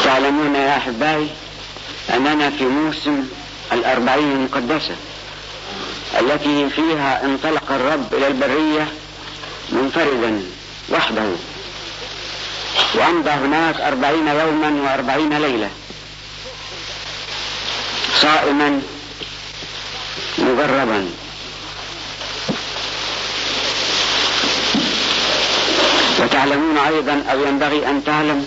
تعلمون يا أحبائي أننا في موسم الأربعين المقدسة التي فيها انطلق الرب إلى البرية منفردا وحده وأمضى هناك أربعين يوما وأربعين ليلة صائما مجربا وتعلمون أيضا أو ينبغي أن تعلم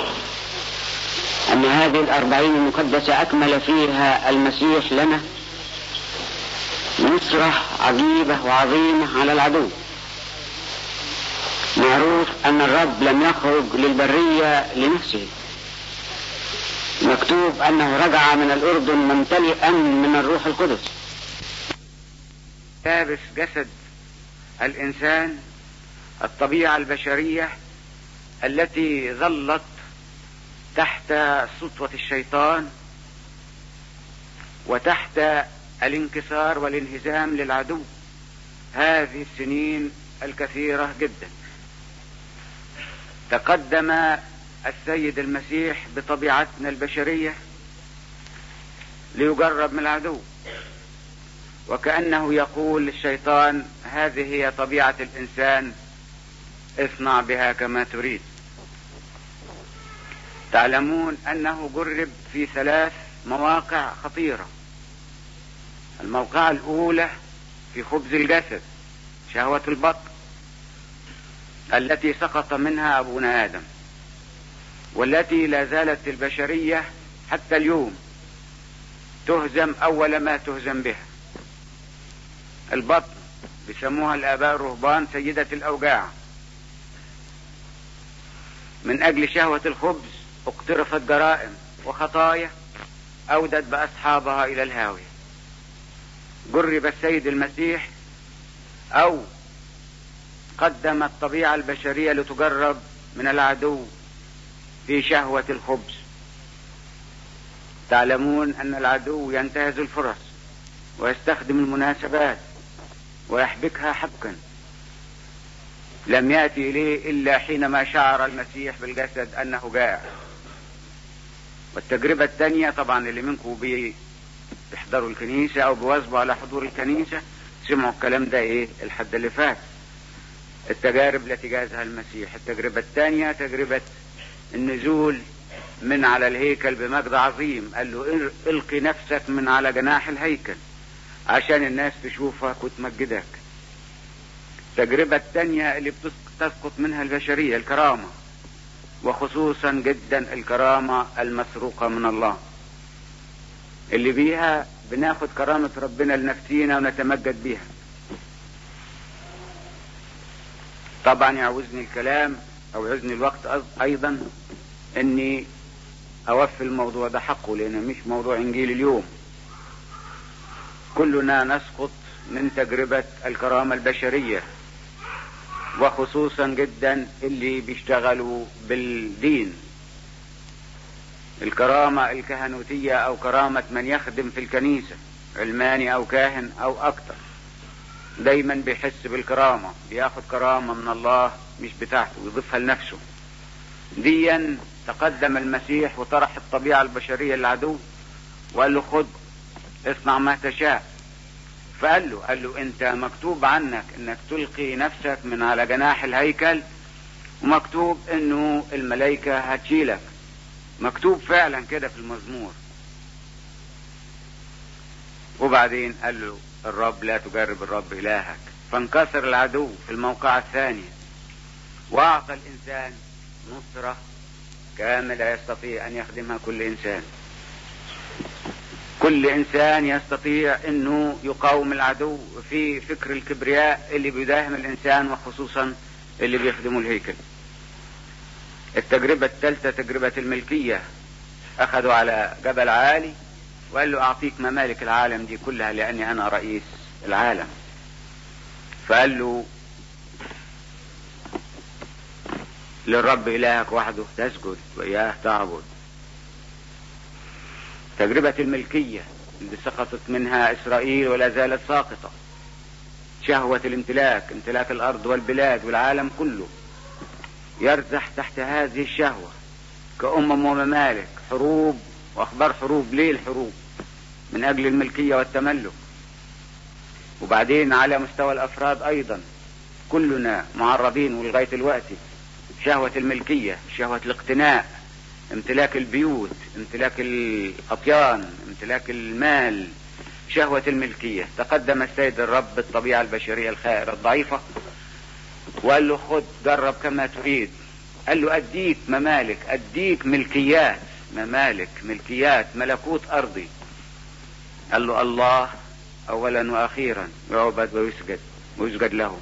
أن هذه الأربعين المقدسة أكمل فيها المسيح لنا نصرة عجيبة وعظيمة على العدو معروف أن الرب لم يخرج للبرية لنفسه مكتوب أنه رجع من الأردن ممتلئا من الروح القدس لابس جسد الإنسان الطبيعة البشرية التي ظلت تحت سطوة الشيطان وتحت الانكسار والانهزام للعدو هذه السنين الكثيرة جدا تقدم السيد المسيح بطبيعتنا البشرية ليجرب من العدو وكأنه يقول للشيطان هذه هي طبيعة الإنسان اصنع بها كما تريد تعلمون أنه جرب في ثلاث مواقع خطيرة الموقعة الأولى في خبز الجسد شهوة البطن التي سقط منها أبونا آدم والتي لا زالت البشرية حتى اليوم تهزم أول ما تهزم بها البطن بيسموها الآباء الرهبان سيدة الأوجاع من أجل شهوة الخبز اقترفت جرائم وخطايا أودت بأصحابها إلى الهاوية جرب السيد المسيح أو قدم الطبيعة البشرية لتجرب من العدو في شهوة الخبز تعلمون أن العدو ينتهز الفرص ويستخدم المناسبات ويحبكها حبكا لم يأتي إليه إلا حينما شعر المسيح بالجسد أنه جائع والتجربة الثانية طبعا اللي منكم بيحضروا الكنيسة أو بيواظبوا على حضور الكنيسة سمعوا الكلام ده إيه الحد اللي فات التجارب التي جازها المسيح التجربة الثانية تجربة النزول من على الهيكل بمجد عظيم قال له القي نفسك من على جناح الهيكل عشان الناس تشوفك وتمجدك التجربة الثانية اللي بتسقط منها البشرية الكرامة وخصوصا جدا الكرامة المسروقة من الله اللي بيها بناخد كرامة ربنا لنفسينا ونتمجد بيها طبعا يعوزني الكلام او يعوزني الوقت ايضا اني اوفي الموضوع ده حقه لانه مش موضوع انجيل اليوم كلنا نسقط من تجربة الكرامة البشرية وخصوصا جدا اللي بيشتغلوا بالدين الكرامة الكهنوتية او كرامة من يخدم في الكنيسة علماني او كاهن او اكتر دايما بيحس بالكرامة بياخد كرامة من الله مش بتاعته ويضيفها لنفسه ديا تقدم المسيح وطرح الطبيعة البشرية للعدو وقال له خد اصنع ما تشاء فقال له قال له انت مكتوب عنك انك تلقي نفسك من على جناح الهيكل ومكتوب انه الملائكة هتشيلك مكتوب فعلا كده في المزمور وبعدين قال له الرب لا تجرب الرب إلهك فانكسر العدو في الموقع الثاني وأعطى الإنسان نصرة كاملة يستطيع أن يخدمها كل إنسان كل إنسان يستطيع أنه يقاوم العدو في فكر الكبرياء اللي بيداهم الإنسان وخصوصا اللي بيخدموا الهيكل التجربة الثالثة تجربة الملكية أخذوا على جبل عالي وقال له أعطيك ممالك العالم دي كلها لأني أنا رئيس العالم فقال له للرب إلهك وحده تسجد وإياه تعبد تجربة الملكية اللي سقطت منها إسرائيل ولا زالت ساقطة شهوة الامتلاك امتلاك الأرض والبلاد والعالم كله يرزح تحت هذه الشهوة كأمم وممالك حروب وأخبار حروب ليه الحروب من أجل الملكية والتملك وبعدين على مستوى الأفراد أيضا كلنا معرضين ولغاية الوقت شهوة الملكية شهوة الاقتناء امتلاك البيوت امتلاك الأطيان امتلاك المال شهوة الملكية تقدم السيد الرب بالطبيعة البشرية الخائرة الضعيفة وقال له خد جرب كما تريد قال له أديك ممالك أديك ملكيات ممالك ملكيات ملكوت أرضي قال له الله أولا وأخيرا يعبد ويسجد ويسجد له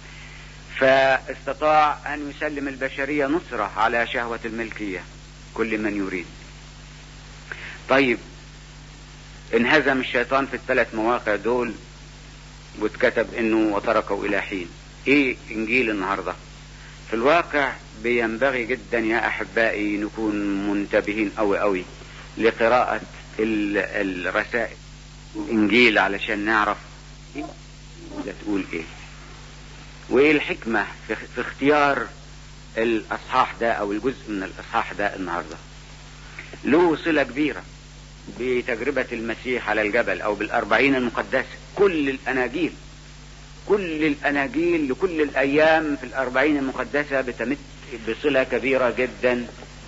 فاستطاع أن يسلم البشرية نصرة على شهوة الملكية كل من يريد طيب انهزم الشيطان في الثلاث مواقع دول واتكتب انه وتركوا الى حين ايه انجيل النهارده في الواقع بينبغي جدا يا احبائي نكون منتبهين قوي قوي لقراءة الرسائل الانجيل علشان نعرف ايه تقول ايه وايه الحكمة في, في اختيار الاصحاح ده او الجزء من الاصحاح ده النهارده له صلة كبيرة بتجربة المسيح على الجبل او بالاربعين المقدسة كل الاناجيل كل الاناجيل لكل الايام في الاربعين المقدسة بتمت بصلة كبيرة جدا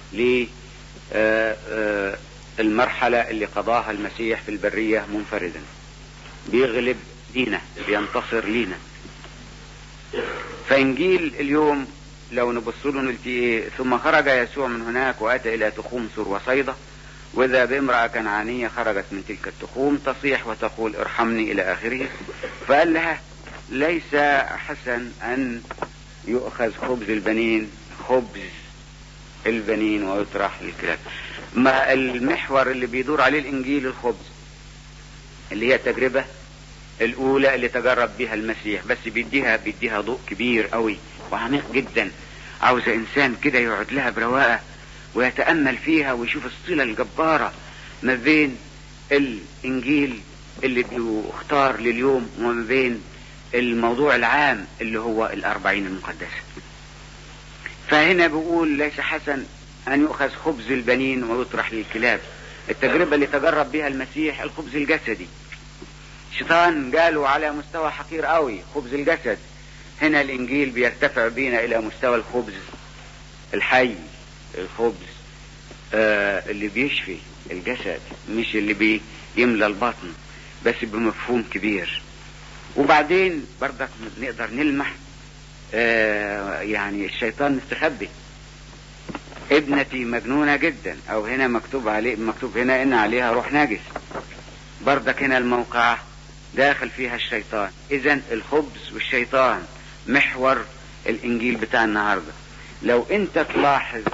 للمرحلة اللي قضاها المسيح في البرية منفردا بيغلب لينا بينتصر لينا فانجيل اليوم لو نبص له نلتي ايه ثم خرج يسوع من هناك واتى الى تخوم سور وصيدا واذا بامراه كنعانيه خرجت من تلك التخوم تصيح وتقول ارحمني الى اخره فقال لها ليس حسن ان يؤخذ خبز البنين خبز البنين ويطرح للكلاب ما المحور اللي بيدور عليه الانجيل الخبز اللي هي التجربه الاولى اللي تجرب بها المسيح بس بيديها بيديها ضوء كبير قوي وعميق جدا عاوزة انسان كده يقعد لها برواقة ويتأمل فيها ويشوف الصلة الجبارة ما بين الانجيل اللي بيختار لليوم وما بين الموضوع العام اللي هو الاربعين المقدسة فهنا بيقول ليس حسن ان يؤخذ خبز البنين ويطرح للكلاب التجربة اللي تجرب بها المسيح الخبز الجسدي الشيطان قالوا على مستوى حقير قوي خبز الجسد هنا الانجيل بيرتفع بينا الى مستوى الخبز الحي الخبز آه اللي بيشفي الجسد مش اللي بيملى البطن بس بمفهوم كبير وبعدين برضك نقدر نلمح آه يعني الشيطان مستخبي ابنتي مجنونة جدا او هنا مكتوب عليه مكتوب هنا ان عليها روح نجس برضك هنا الموقع داخل فيها الشيطان اذا الخبز والشيطان محور الانجيل بتاع النهاردة لو انت تلاحظ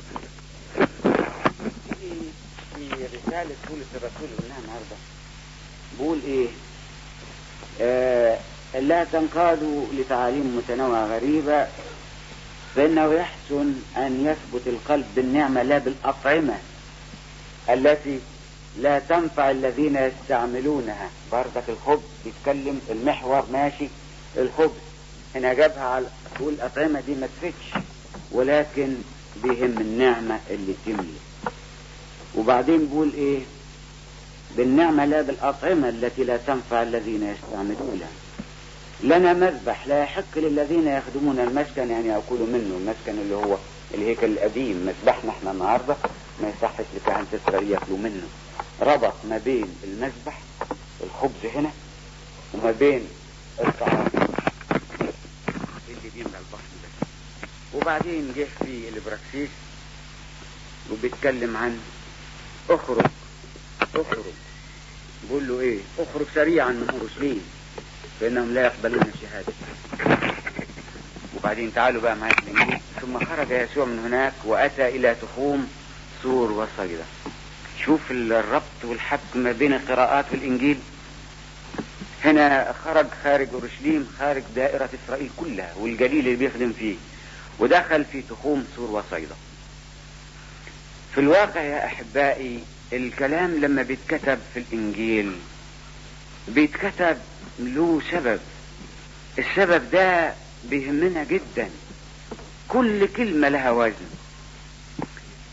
في رسالة بولس الرسول قلناها النهاردة بقول ايه آه لا تنقادوا لتعاليم متنوعة غريبة فإنه يحسن أن يثبت القلب بالنعمة لا بالأطعمة التي لا تنفع الذين يستعملونها بردك الخبز بيتكلم المحور ماشي الخبز هنا جابها على تقول الأطعمة دي ما تفتش ولكن بهم النعمة اللي تملي وبعدين بقول ايه بالنعمة لا بالأطعمة التي لا تنفع الذين يستعملونها لنا مذبح لا يحق للذين يخدمون المسكن يعني يأكلوا منه المسكن اللي هو الهيكل القديم مذبحنا احنا النهارده ما يصحش لكهنة إسرائيل ياكلوا منه ربط ما بين المذبح الخبز هنا وما بين الطعام اللي بيملى البطن بس وبعدين جه في البراكسيس وبيتكلم عن اخرج اخرج بقول له ايه اخرج سريعا من اورشليم فانهم لا يقبلون الشهاده وبعدين تعالوا بقى معايا في الانجيل ثم خرج يسوع من هناك واتى الى تخوم سور وصيدا شوف الربط والحبك ما بين القراءات في الانجيل هنا خرج خارج اورشليم خارج دائرة اسرائيل كلها والجليل اللي بيخدم فيه ودخل في تخوم سور وصيدا في الواقع يا احبائي الكلام لما بيتكتب في الانجيل بيتكتب له سبب السبب ده بيهمنا جدا كل كلمة لها وزن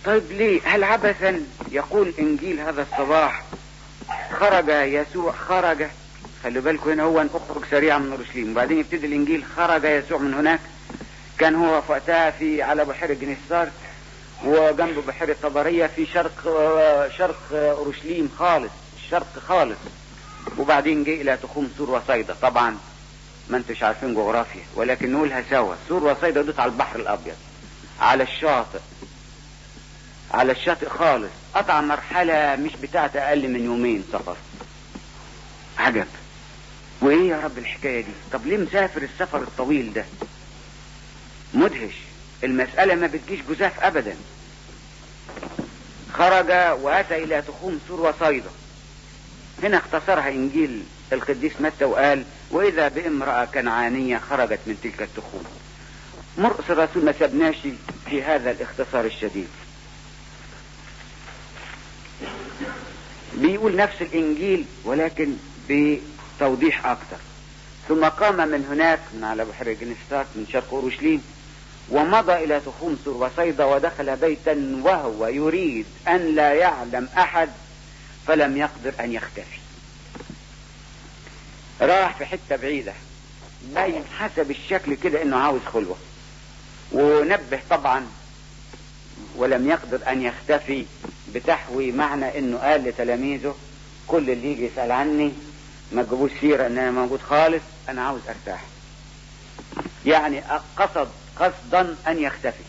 طيب ليه هل عبثا يقول انجيل هذا الصباح خرج يسوع خرج خلوا بالكم هنا هو ان اخرج سريعا من اورشليم وبعدين يبتدي الانجيل خرج يسوع من هناك كان هو في وقتها في على بحيره جنيسار وجنب بحيره طبريه في شرق شرق اورشليم خالص الشرق خالص وبعدين جه الى تخوم سور وصيدا طبعا ما انتش عارفين جغرافيا ولكن نقولها سوا سور وصيدا دوت على البحر الابيض على الشاطئ على الشاطئ خالص قطع مرحلة مش بتاعت اقل من يومين سفر عجب وايه يا رب الحكاية دي طب ليه مسافر السفر الطويل ده مدهش المسألة ما بتجيش جزاف ابدا خرج واتى الى تخوم سور وصيدا هنا اختصرها انجيل القديس متى وقال واذا بامرأة كنعانية خرجت من تلك التخوم مرقس الرسول ما سبناش في هذا الاختصار الشديد بيقول نفس الانجيل ولكن بتوضيح اكتر ثم قام من هناك من على بحر جنستاك من شرق اورشليم ومضى الى تخوم سور وصيدا ودخل بيتا وهو يريد ان لا يعلم احد فلم يقدر ان يختفي راح في حته بعيده باين حسب الشكل كده انه عاوز خلوه ونبه طبعا ولم يقدر ان يختفي بتحوي معنى انه قال لتلاميذه كل اللي يجي يسال عني ما تجيبوش سيره ان انا موجود خالص انا عاوز ارتاح يعني قصد قصدا ان يختفي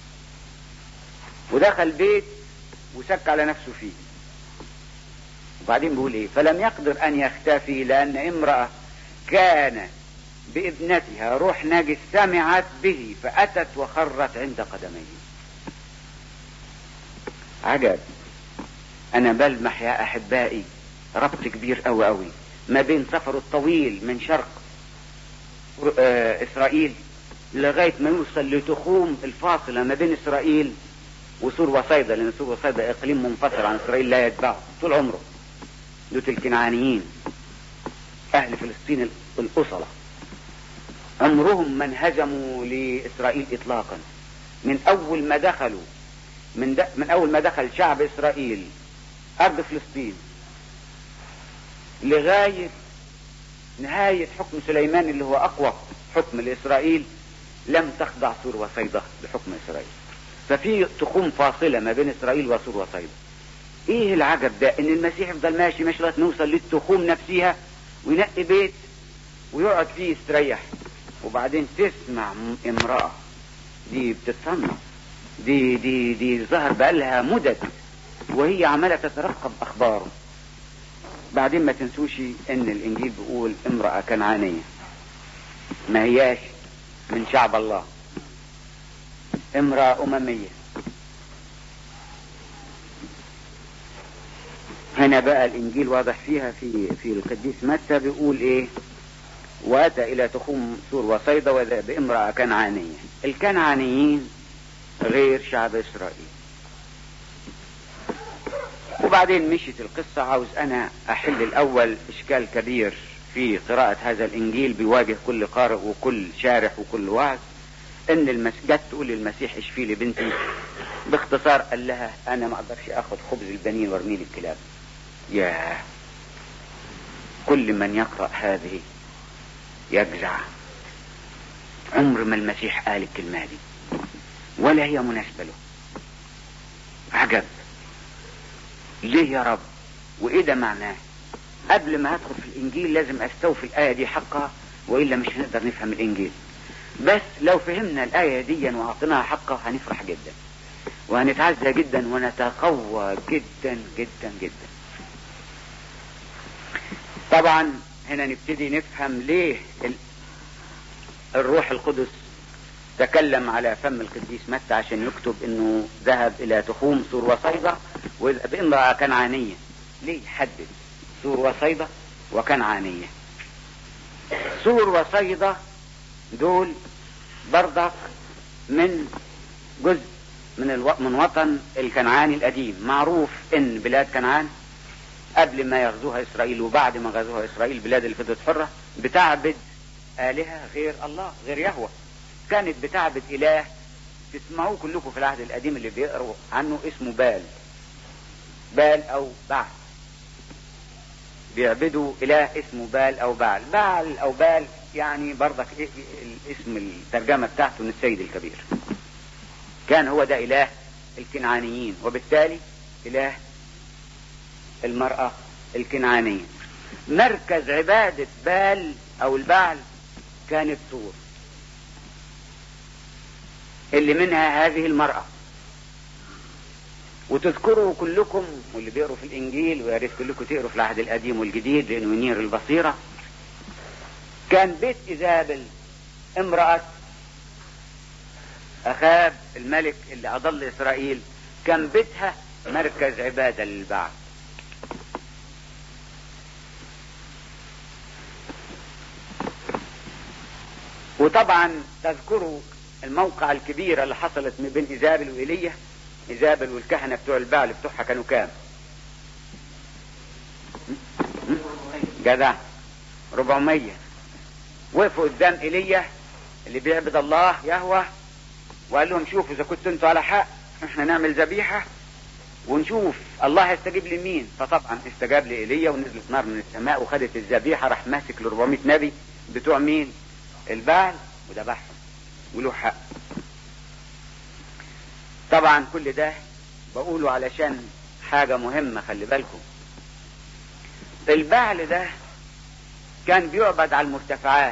ودخل بيت وسك على نفسه فيه وبعدين بيقول ايه فلم يقدر ان يختفي لان امرأة كان بابنتها روح ناجس سمعت به فاتت وخرت عند قدميه عجب انا بلمح يا احبائي ربط كبير قوي قوي ما بين سفره الطويل من شرق اسرائيل لغاية ما يوصل لتخوم الفاصلة ما بين اسرائيل وسور وصيدا لان سور وصيدا اقليم منفصل عن اسرائيل لا يتبعه طول عمره دوت الكنعانيين اهل فلسطين الاصلة عمرهم ما انهزموا لاسرائيل اطلاقا من اول ما دخلوا من, د... من اول ما دخل شعب اسرائيل ارض فلسطين لغاية نهاية حكم سليمان اللي هو اقوى حكم لاسرائيل لم تخضع سور وصيدا لحكم اسرائيل ففي تخوم فاصلة ما بين اسرائيل وسور وصيدا ايه العجب ده ان المسيح يفضل ماشي ماشي لغايه نوصل للتخوم نفسها وينقي بيت ويقعد فيه يستريح وبعدين تسمع امرأة دي بتتصنع دي دي دي ظهر بقالها مدد وهي عمالة تترقب اخباره بعدين ما تنسوش ان الانجيل بيقول امرأة كنعانية ما هياش من شعب الله امرأة اممية هنا بقى الانجيل واضح فيها في في القديس متى بيقول ايه واتى الى تخوم سور وصيدا وذا بامرأة كنعانية الكنعانيين غير شعب اسرائيل وبعدين مشيت القصة عاوز انا احل الاول اشكال كبير في قراءة هذا الانجيل بيواجه كل قارئ وكل شارح وكل واعظ ان المس... جت تقول للمسيح اشفي لي بنتي باختصار قال لها انا ما اقدرش اخد خبز البنين وارميه للكلاب يا كل من يقرأ هذه يجزع عمر ما المسيح قال الكلمة دي ولا هي مناسبة له عجب ليه يا رب وايه ده معناه قبل ما هدخل في الانجيل لازم استوفي الايه دي حقها والا مش هنقدر نفهم الانجيل بس لو فهمنا الايه دي واعطيناها حقها هنفرح جدا وهنتعزى جدا ونتقوى جدا جدا جدا طبعا هنا نبتدي نفهم ليه الروح القدس تكلم على فم القديس متى عشان يكتب انه ذهب الى تخوم سور وصيدا بامرأة كنعانية ليه حدد سور وصيدا وكنعانية سور وصيدا دول برضك من جزء من الو... من وطن الكنعاني القديم معروف ان بلاد كنعان قبل ما يغزوها اسرائيل وبعد ما غزوها اسرائيل البلاد اللي فضلت حره بتعبد الهه غير الله غير يهوه كانت بتعبد اله تسمعوه كلكم في العهد القديم اللي بيقروا عنه اسمه بال بال او بعل بيعبدوا اله اسمه بال او بعل بعل او بال يعني برضك إيه الاسم الترجمة بتاعته من السيد الكبير كان هو ده اله الكنعانيين وبالتالي اله المرأة الكنعانية مركز عبادة بال او البعل كانت طور اللي منها هذه المرأة وتذكروا كلكم واللي بيقروا في الانجيل ويا ريت كلكم تقروا في العهد القديم والجديد لانه ينير البصيرة كان بيت ايزابل امرأة اخاب الملك اللي اضل اسرائيل كان بيتها مركز عبادة للبعض وطبعا تذكروا الموقع الكبيرة اللي حصلت ما بين ايزابل وايليا ايزابل والكهنة بتوع البعل بتوعها كانوا كام جدع 400 وقفوا قدام ايليا اللي بيعبد الله يهوه وقال لهم شوفوا اذا كنتوا انتوا على حق احنا نعمل ذبيحه ونشوف الله هيستجيب لمين فطبعا استجاب لايليا ونزلت نار من السماء وخدت الذبيحه راح ماسك ال 400 نبي بتوع مين البعل وذبحهم وله حق طبعا كل ده بقوله علشان حاجه مهمه خلي بالكم البعل ده كان بيعبد على المرتفعات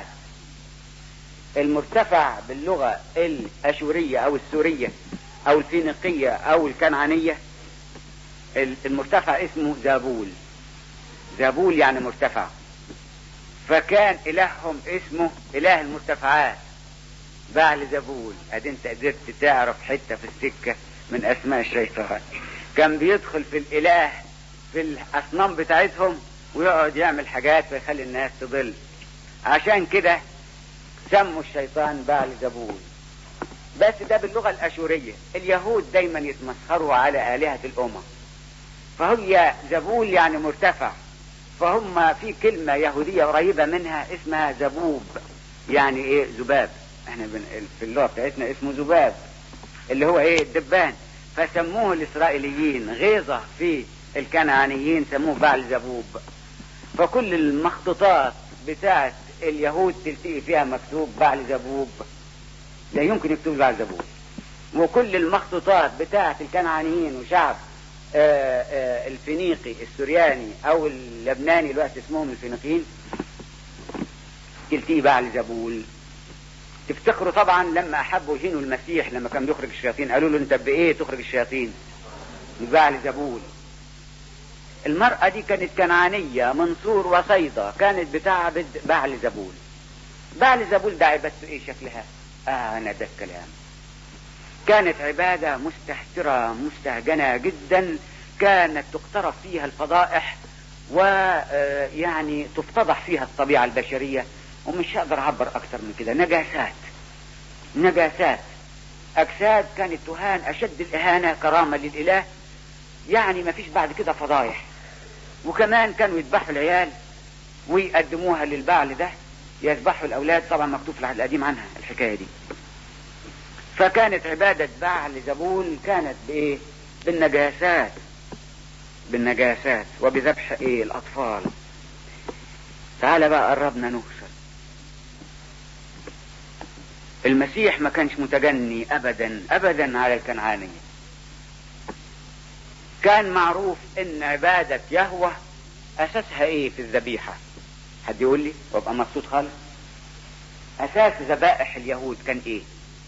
المرتفع باللغة الأشورية أو السورية أو الفينيقية أو الكنعانية المرتفع اسمه زابول زابول يعني مرتفع فكان إلههم اسمه إله المرتفعات بعل زابول ادي انت قدرت تعرف حتة في السكة من أسماء الشيطان كان بيدخل في الإله في الأصنام بتاعتهم ويقعد يعمل حاجات فيخلي الناس تضل عشان كده سموا الشيطان بعل زبول بس ده باللغة الأشورية اليهود دايما يتمسخروا على آلهة الأمم فهي زبول يعني مرتفع فهم في كلمة يهودية قريبة منها اسمها زبوب يعني ايه ذباب احنا بن... في اللغة بتاعتنا اسمه ذباب اللي هو ايه الدبان فسموه الإسرائيليين غيظة في الكنعانيين سموه بعل زبوب فكل المخطوطات بتاعت اليهود تلتقي فيها مكتوب بعل زبوب لا يمكن يكتب بعل زبوب وكل المخطوطات بتاعت الكنعانيين وشعب آآ آآ الفينيقي السورياني او اللبناني الوقت اسمهم الفينيقيين تلتقي بعل زبول تفتكروا طبعا لما احبوا يهينوا المسيح لما كان بيخرج الشياطين قالوا له انت بايه تخرج الشياطين بعل زبول المرأة دي كانت كنعانية من سور وصيدا كانت بتعبد بعل زبول بعل زبول ده عبادته ايه شكلها آه انا ده الكلام كانت عبادة مستهترة مستهجنة جدا كانت تقترف فيها الفضائح ويعني تفتضح فيها الطبيعة البشرية ومش هقدر اعبر اكتر من كده نجاسات نجاسات اجساد كانت تهان اشد الاهانة كرامة للاله يعني ما فيش بعد كده فضايح وكمان كانوا يذبحوا العيال ويقدموها للبعل ده يذبحوا الاولاد طبعا مكتوب في العهد القديم عنها الحكايه دي فكانت عبادة بعل زبول كانت بايه بالنجاسات بالنجاسات وبذبح ايه الاطفال تعال بقى قربنا نوصل المسيح ما كانش متجني ابدا ابدا على الكنعانيه كان معروف ان عبادة يهوه اساسها ايه في الذبيحة حد يقول لي وابقى مبسوط خالص اساس ذبائح اليهود كان ايه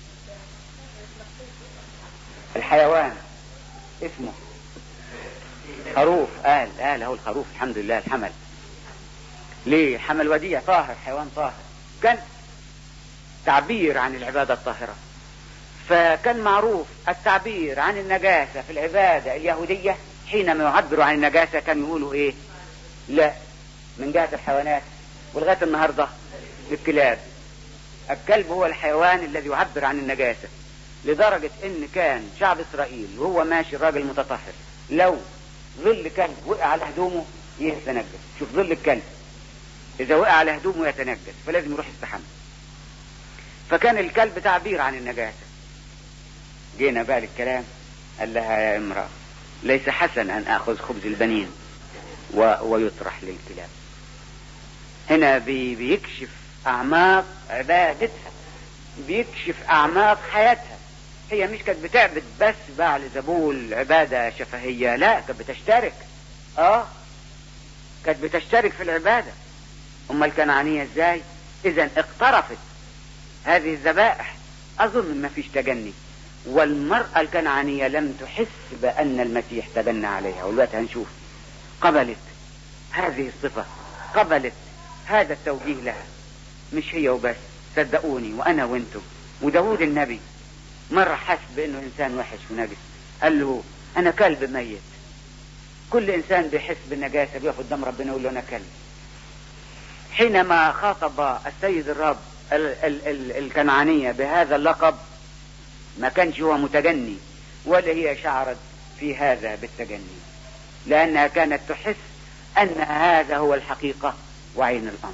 الحيوان اسمه خروف قال قال هو الخروف الحمد لله الحمل ليه حمل وديع طاهر حيوان طاهر كان تعبير عن العبادة الطاهرة فكان معروف التعبير عن النجاسة في العبادة اليهودية حينما يعبروا عن النجاسة كانوا يقولوا ايه لا من جهة الحيوانات ولغاية النهاردة الكلاب الكلب هو الحيوان الذي يعبر عن النجاسة لدرجة ان كان شعب اسرائيل وهو ماشي الراجل متطهر لو ظل كلب وقع على هدومه يتنجس شوف ظل الكلب اذا وقع على هدومه يتنجس فلازم يروح يستحمى فكان الكلب تعبير عن النجاسة جينا بقى للكلام قال لها يا امرأة ليس حسن أن آخذ خبز البنين و... ويطرح للكلاب هنا بي... بيكشف أعماق عبادتها بيكشف أعماق حياتها هي مش كانت بتعبد بس بعل زبول عبادة شفهية لا كانت بتشترك اه كانت بتشترك في العبادة أما الكنعانية ازاي إذا اقترفت هذه الذبائح أظن ما فيش تجني والمرأة الكنعانية لم تحس بأن المسيح تبنى عليها والوقت هنشوف قبلت هذه الصفة قبلت هذا التوجيه لها مش هي وبس صدقوني وأنا وانتم وداود النبي مرة حس بأنه إنسان وحش ونجس قال له أنا كلب ميت كل إنسان بيحس بالنجاسة بيقف قدام ربنا يقول له أنا كلب حينما خاطب السيد الرب ال ال ال الكنعانية بهذا اللقب ما كانش هو متجني ولا هي شعرت في هذا بالتجني لأنها كانت تحس أن هذا هو الحقيقة وعين الأمر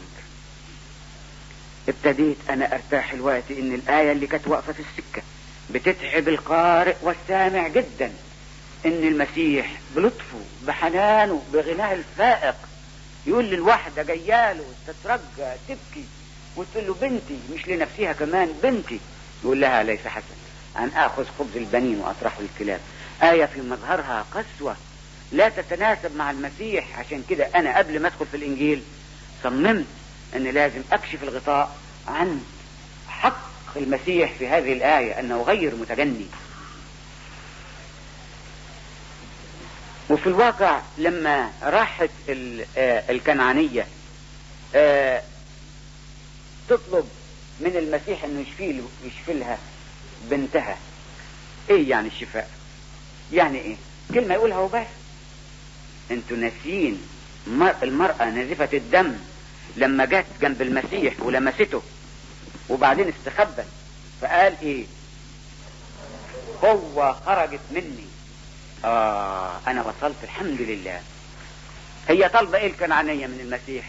ابتديت أنا أرتاح الوقت إن الآية اللي كانت واقفة في السكة بتتعب القارئ والسامع جدا إن المسيح بلطفه بحنانه بغناه الفائق يقول للواحدة جياله تترجى تبكي وتقول له بنتي مش لنفسها كمان بنتي يقول لها ليس حسن أن آخذ خبز البنين وأطرحه الكلاب آية في مظهرها قسوة لا تتناسب مع المسيح عشان كده أنا قبل ما أدخل في الإنجيل صممت أن لازم أكشف الغطاء عن حق المسيح في هذه الآية أنه غير متجني وفي الواقع لما راحت الكنعانية تطلب من المسيح انه يشفي يشفي لها بنتها ايه يعني الشفاء يعني ايه كلمة يقولها وبس انتوا ناسيين المرأة نزفة الدم لما جت جنب المسيح ولمسته وبعدين استخبت فقال ايه هو خرجت مني اه انا وصلت الحمد لله هي طالبة ايه الكنعانية من المسيح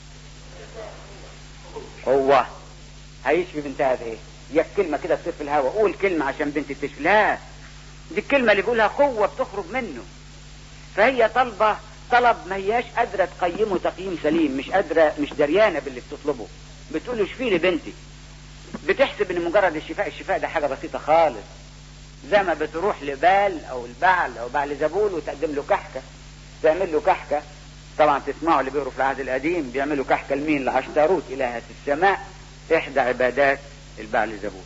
هو هيشفي بنتها بايه يا كلمة كده تصير في الهواء قول كلمة عشان بنتي تشفي لا دي الكلمة اللي بيقولها قوة بتخرج منه فهي طالبة طلب ما هياش قادرة تقيمه تقييم سليم مش قادرة مش دريانة باللي بتطلبه بتقول له شفي لي بنتي بتحسب ان مجرد الشفاء الشفاء ده حاجة بسيطة خالص زي ما بتروح لبال او البعل او بعل زبول وتقدم له كحكة تعمل له كحكة طبعا تسمعوا اللي بيقروا في العهد القديم بيعملوا كحكة لمين لعشتاروت إلهة السماء إحدى عبادات البعل زبول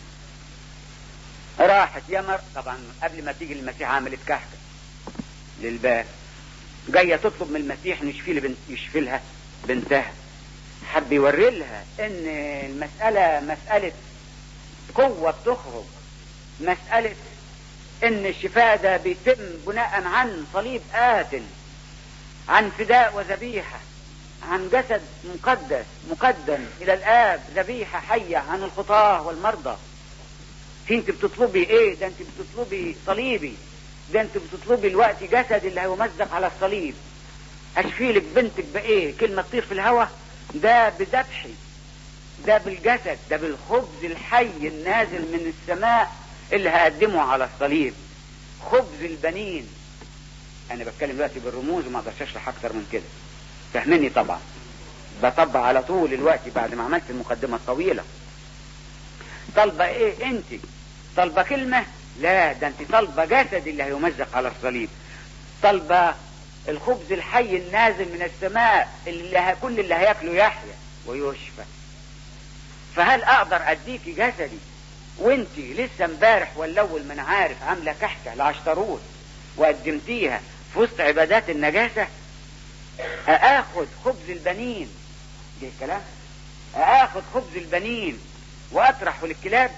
راحت يمر طبعا قبل ما تيجي المسيح عملت كحكة للباب جاية تطلب من المسيح انه يشفي بنت يشفي لها بنتها حب يوري لها ان المسألة مسألة قوة بتخرج مسألة ان الشفاء ده بيتم بناء عن صليب قاتل عن فداء وذبيحة عن جسد مقدس مقدم إلى الآب ذبيحة حية عن الخطاة والمرضى انت بتطلبي ايه ده انت بتطلبي صليبي ده انت بتطلبي الوقت جسد اللي هيمزق على الصليب اشفي لك بنتك بايه كلمة تطير في الهواء ده بذبحي ده بالجسد ده بالخبز الحي النازل من السماء اللي هقدمه على الصليب خبز البنين انا بتكلم دلوقتي بالرموز وما اقدرش اشرح اكتر من كده فاهمني طبعا بطبع على طول الوقت بعد ما عملت المقدمة الطويلة طالبة ايه انت طالبة كلمة لا ده انت طالبة جسد اللي هيمزق على الصليب طالبة الخبز الحي النازل من السماء اللي ه... كل اللي هياكله يحيى ويشفى فهل اقدر اديكي جسدي وانت لسه امبارح ولا اول ما انا عارف عامله كحكه لعشتروت وقدمتيها في وسط عبادات النجاسه اخد خبز البنين دي الكلام اخد خبز البنين واطرحه للكلاب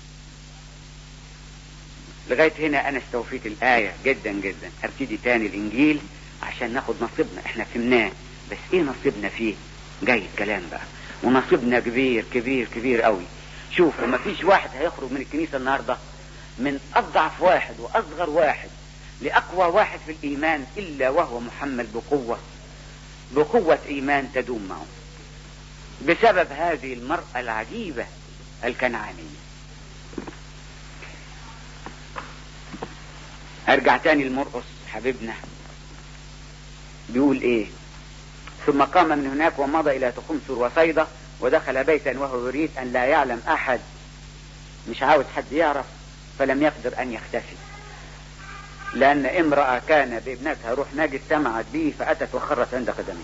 لغايه هنا انا استوفيت الايه جدا جدا ابتدي تاني الانجيل عشان ناخد نصيبنا احنا فهمناه بس ايه نصيبنا فيه جاي الكلام بقى ونصيبنا كبير كبير كبير قوي شوفوا ما فيش واحد هيخرج من الكنيسه النهارده من اضعف واحد واصغر واحد لاقوى واحد في الايمان الا وهو محمل بقوه بقوه ايمان تدوم معه بسبب هذه المراه العجيبه الكنعانيه ارجع تاني لمرقص حبيبنا بيقول ايه ثم قام من هناك ومضى الى تخمسر وصيدا ودخل بيتا وهو يريد ان لا يعلم احد مش عاوز حد يعرف فلم يقدر ان يختفي لان امرأة كان بابنتها روح ناجد سمعت به فاتت وخرت عند قدميه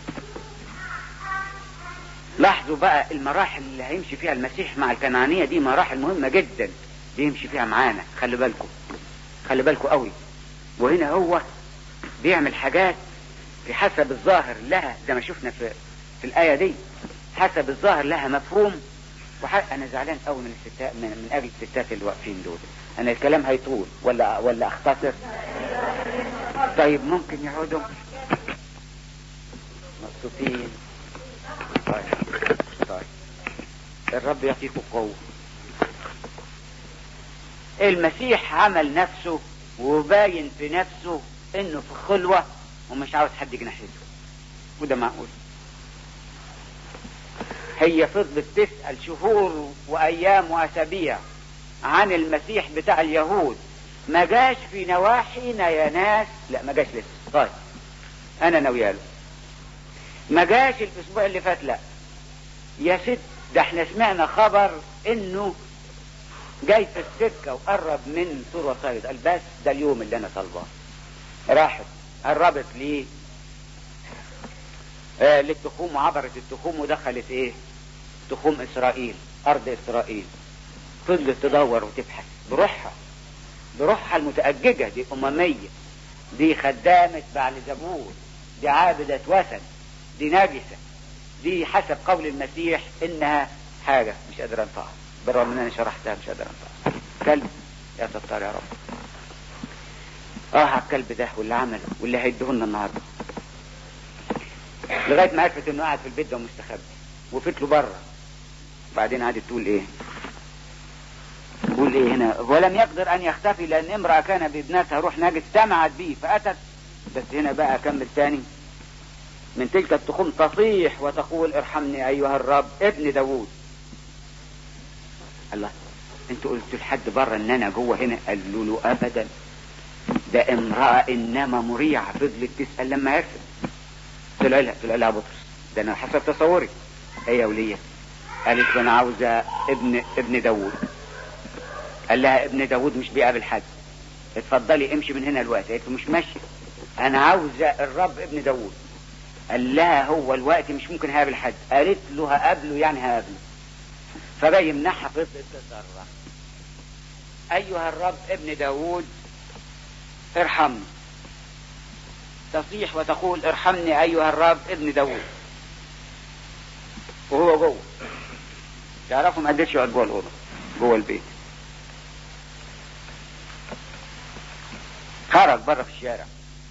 لاحظوا بقى المراحل اللي هيمشي فيها المسيح مع الكنعانية دي مراحل مهمة جدا بيمشي فيها معانا خلي بالكم خلي بالكم قوي وهنا هو بيعمل حاجات في حسب الظاهر لها زي ما شفنا في في الآية دي حسب الظاهر لها مفهوم وح... أنا زعلان قوي من الستات من, من أجل الستات اللي واقفين دول أنا الكلام هيطول ولا ولا أختصر طيب ممكن يقعدوا مبسوطين طيب طيب الرب يعطيكم قوة المسيح عمل نفسه وباين في نفسه انه في خلوة ومش عاوز حد يجنحته وده معقول هي فضلت تسأل شهور وايام واسابيع عن المسيح بتاع اليهود ما جاش في نواحينا يا ناس لا ما جاش لسه طيب انا ناوياله ما جاش الاسبوع اللي فات لا يا ست ده احنا سمعنا خبر انه جاي في السكه وقرب من سور وصيد قال بس ده اليوم اللي انا طالباه راحت قربت ليه آه للتخوم وعبرت التخوم ودخلت ايه تخوم اسرائيل ارض اسرائيل فضلت تدور وتبحث بروحها بروحها المتأججة دي أممية دي خدامة بعل زبور دي عابدة وثن دي ناجسة دي حسب قول المسيح انها حاجة مش قادر انطقها بالرغم ان انا شرحتها مش قادر انطقها كلب يا ستار يا رب اه على الكلب ده واللي عمله واللي هيديهولنا النهارده لغايه ما عرفت انه قاعد في البيت ده ومستخبي وقفت له بره بعدين قعدت تقول ايه تقول ايه هنا ولم يقدر ان يختفي لان امرأة كان بابنتها روح ناجس سمعت به فاتت بس هنا بقى اكمل تاني من تلك التخوم تصيح وتقول ارحمني ايها الرب ابن داوود الله انتوا قلتوا لحد بره ان انا جوه هنا قالوا له ابدا ده امرأة انما مريعة فضلت تسأل لما عرفت طلع لها طلع لها بطرس ده انا حسب تصوري هي يا ولية قالت له انا عاوزة ابن ابن داوود قال لها ابن داوود مش بيقابل حد اتفضلي امشي من هنا الوقت قالت له مش ماشي انا عاوزة الرب ابن داوود قال لها هو الوقت مش ممكن هقابل حد قالت له هقابله يعني هقابله فبقى يمنعها فضلت تتصرف ايها الرب ابن داوود ارحمني تصيح وتقول ارحمني ايها الرب ابن داوود وهو جوه تعرفوا ما قدرش يقعد جوه الاوضه جوه البيت خرج بره في الشارع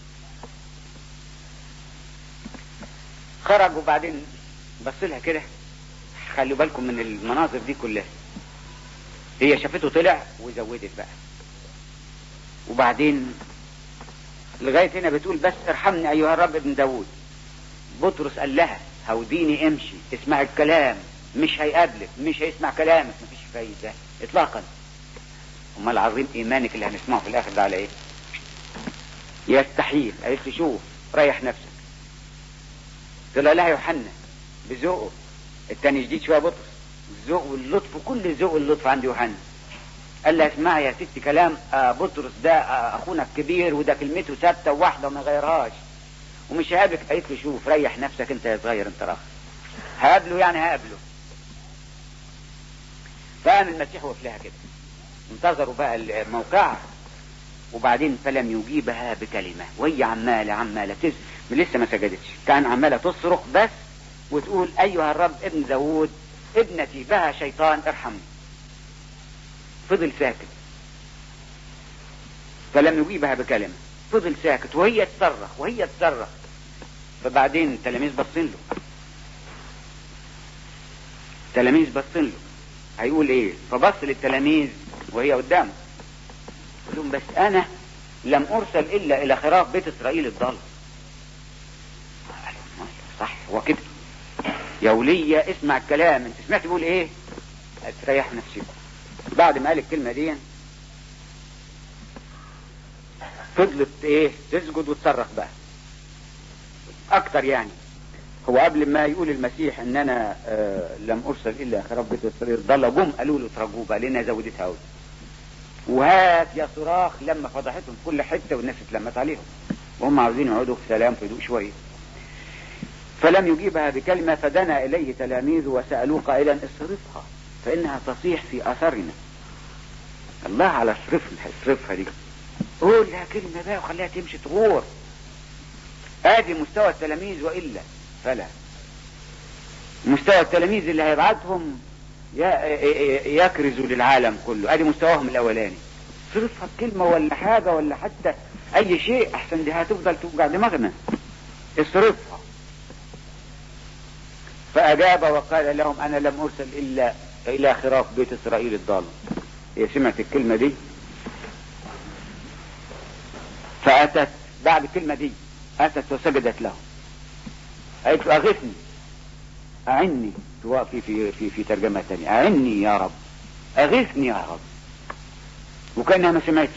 خرج وبعدين بص لها كده خلوا بالكم من المناظر دي كلها هي شافته طلع وزودت بقى وبعدين لغاية هنا بتقول بس ارحمني أيها الرب ابن داود بطرس قال لها هوديني امشي اسمع الكلام مش هيقابلك مش هيسمع كلامك مفيش فايدة اطلاقا امال عظيم ايمانك اللي هنسمعه في الاخر ده على ايه يستحيل قالت لي شوف ريح نفسك طلع لها يوحنا بذوقه التاني جديد شويه بطرس الذوق واللطف كل ذوق واللطف عند يوحنا قال لها اسمعي يا ستي كلام آه بطرس ده آه اخونا الكبير وده كلمته ثابته وواحده وما يغيرهاش ومش هقابلك قالت له شوف ريح نفسك انت يا صغير انت راخ هقابله يعني هقابله فقام المسيح وقف لها كده انتظروا بقى الموقع وبعدين فلم يجيبها بكلمة وهي عمالة عمالة تز لسه ما سجدتش كان عمالة تصرخ بس وتقول أيها الرب ابن داود ابنتي بها شيطان ارحمني فضل ساكت فلم يجيبها بكلمة فضل ساكت وهي تصرخ وهي تصرخ فبعدين التلاميذ باصين له التلاميذ باصين له هيقول ايه فبص للتلاميذ وهي قدامه قال لهم بس انا لم ارسل الا الى خراف بيت اسرائيل الضال صح هو كده يا ولية اسمع الكلام انت سمعت بيقول ايه تريح نفسكم بعد ما قال الكلمة دي فضلت ايه تسجد وتصرخ بقى اكتر يعني هو قبل ما يقول المسيح ان انا آه لم ارسل الا خراب بيت الصغير ضل جم قالوا له اترجوه بقى لنا زودتها قوي وهات يا صراخ لما فضحتهم في كل حته والناس اتلمت عليهم وهم عاوزين يقعدوا في سلام في هدوء شويه فلم يجيبها بكلمه فدنا اليه تلاميذه وسالوه قائلا اصرفها فانها تصيح في اثرنا الله على اصرفها اصرفها دي قول لها كلمه بقى وخليها تمشي تغور ادي مستوى التلاميذ والا فلا مستوى التلاميذ اللي هيبعتهم يكرزوا للعالم كله ادي مستواهم الاولاني صرفها بكلمة ولا حاجة ولا حتى اي شيء احسن دي هتفضل توجع دماغنا اصرفها فاجاب وقال لهم انا لم ارسل الا الى خراف بيت اسرائيل الضال هي سمعت الكلمة دي فاتت بعد الكلمة دي اتت وسجدت له قالت له اغثني اعني في في في في ترجمه ثانيه اعني يا رب اغثني يا رب وكانها ما سمعتش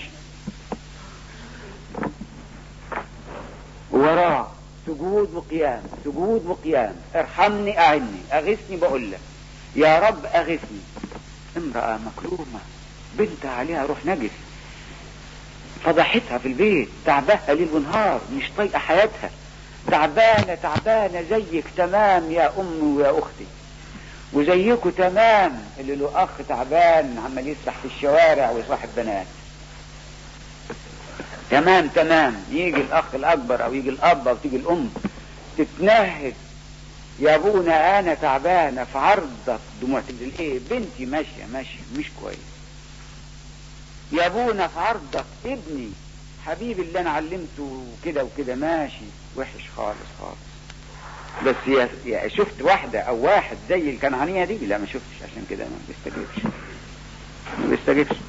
وراه سجود وقيام سجود وقيام ارحمني اعني اغثني بقول لك يا رب اغثني امرأة مكرومة بنت عليها روح نجس فضحتها في البيت تعبها ليل ونهار مش طايقة حياتها تعبانة تعبانة زيك تمام يا أمي ويا أختي وزيكوا تمام اللي له أخ تعبان عمال يسرح في الشوارع ويصاحب بنات تمام تمام يجي الأخ الأكبر أو يجي الأب أو تيجي الأم تتنهد يا ابونا انا تعبانه في عرضك دموع تنزل ايه بنتي ماشيه ماشيه مش كويس يا ابونا في عرضك ابني حبيبي اللي انا علمته كده وكده ماشي وحش خالص خالص بس يا, يا شفت واحدة او واحد زي الكنعانية دي لا ما شفتش عشان كده ما بيستجيبش ما بيستجيبش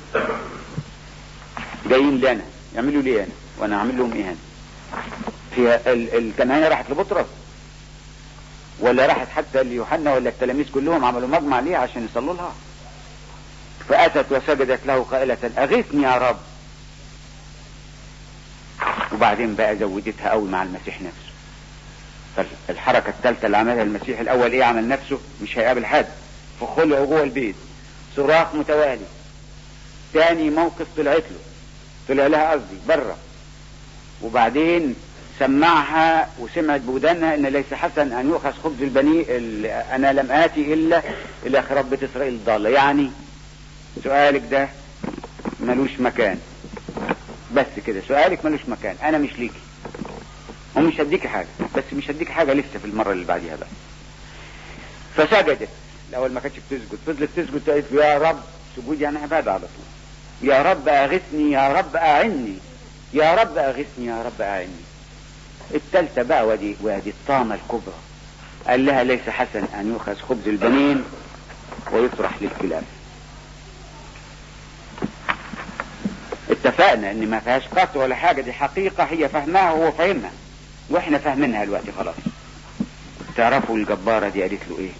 جايين لنا يعملوا لي انا وانا اعمل لهم ايه انا هي الكنعانية راحت لبطرس ولا راحت حتى ليوحنا ولا التلاميذ كلهم عملوا مجمع ليه عشان يصلوا لها فاتت وسجدت له قائلة اغثني يا رب وبعدين بقى زودتها قوي مع المسيح نفسه فالحركة الثالثة اللي عملها المسيح الأول إيه عمل نفسه مش هيقابل حد فخلعوا جوه البيت صراخ متوالي تاني موقف طلعت له طلع لها قصدي بره وبعدين سمعها وسمعت بودانها ان ليس حسن ان يؤخذ خبز البني انا لم اتي الا الى خراب بيت اسرائيل الضاله يعني سؤالك ده ملوش مكان بس كده سؤالك ملوش مكان انا مش ليكي ومش هديكي حاجه بس مش هديكي حاجه لسه في المره اللي بعديها بقى فسجدت الاول ما كانتش بتسجد فضلت تسجد قالت يا رب سجود يعني عباده على طول يا رب اغثني يا رب اعني يا رب اغثني يا رب اعني التالتة بقى ودي وادي الطامة الكبرى قال لها ليس حسن ان يؤخذ خبز البنين ويطرح للكلاب اتفقنا ان ما فيهاش قطع ولا حاجة دي حقيقة هي فهمها وهو فاهمها واحنا فاهمينها دلوقتي خلاص تعرفوا الجبارة دي قالت له ايه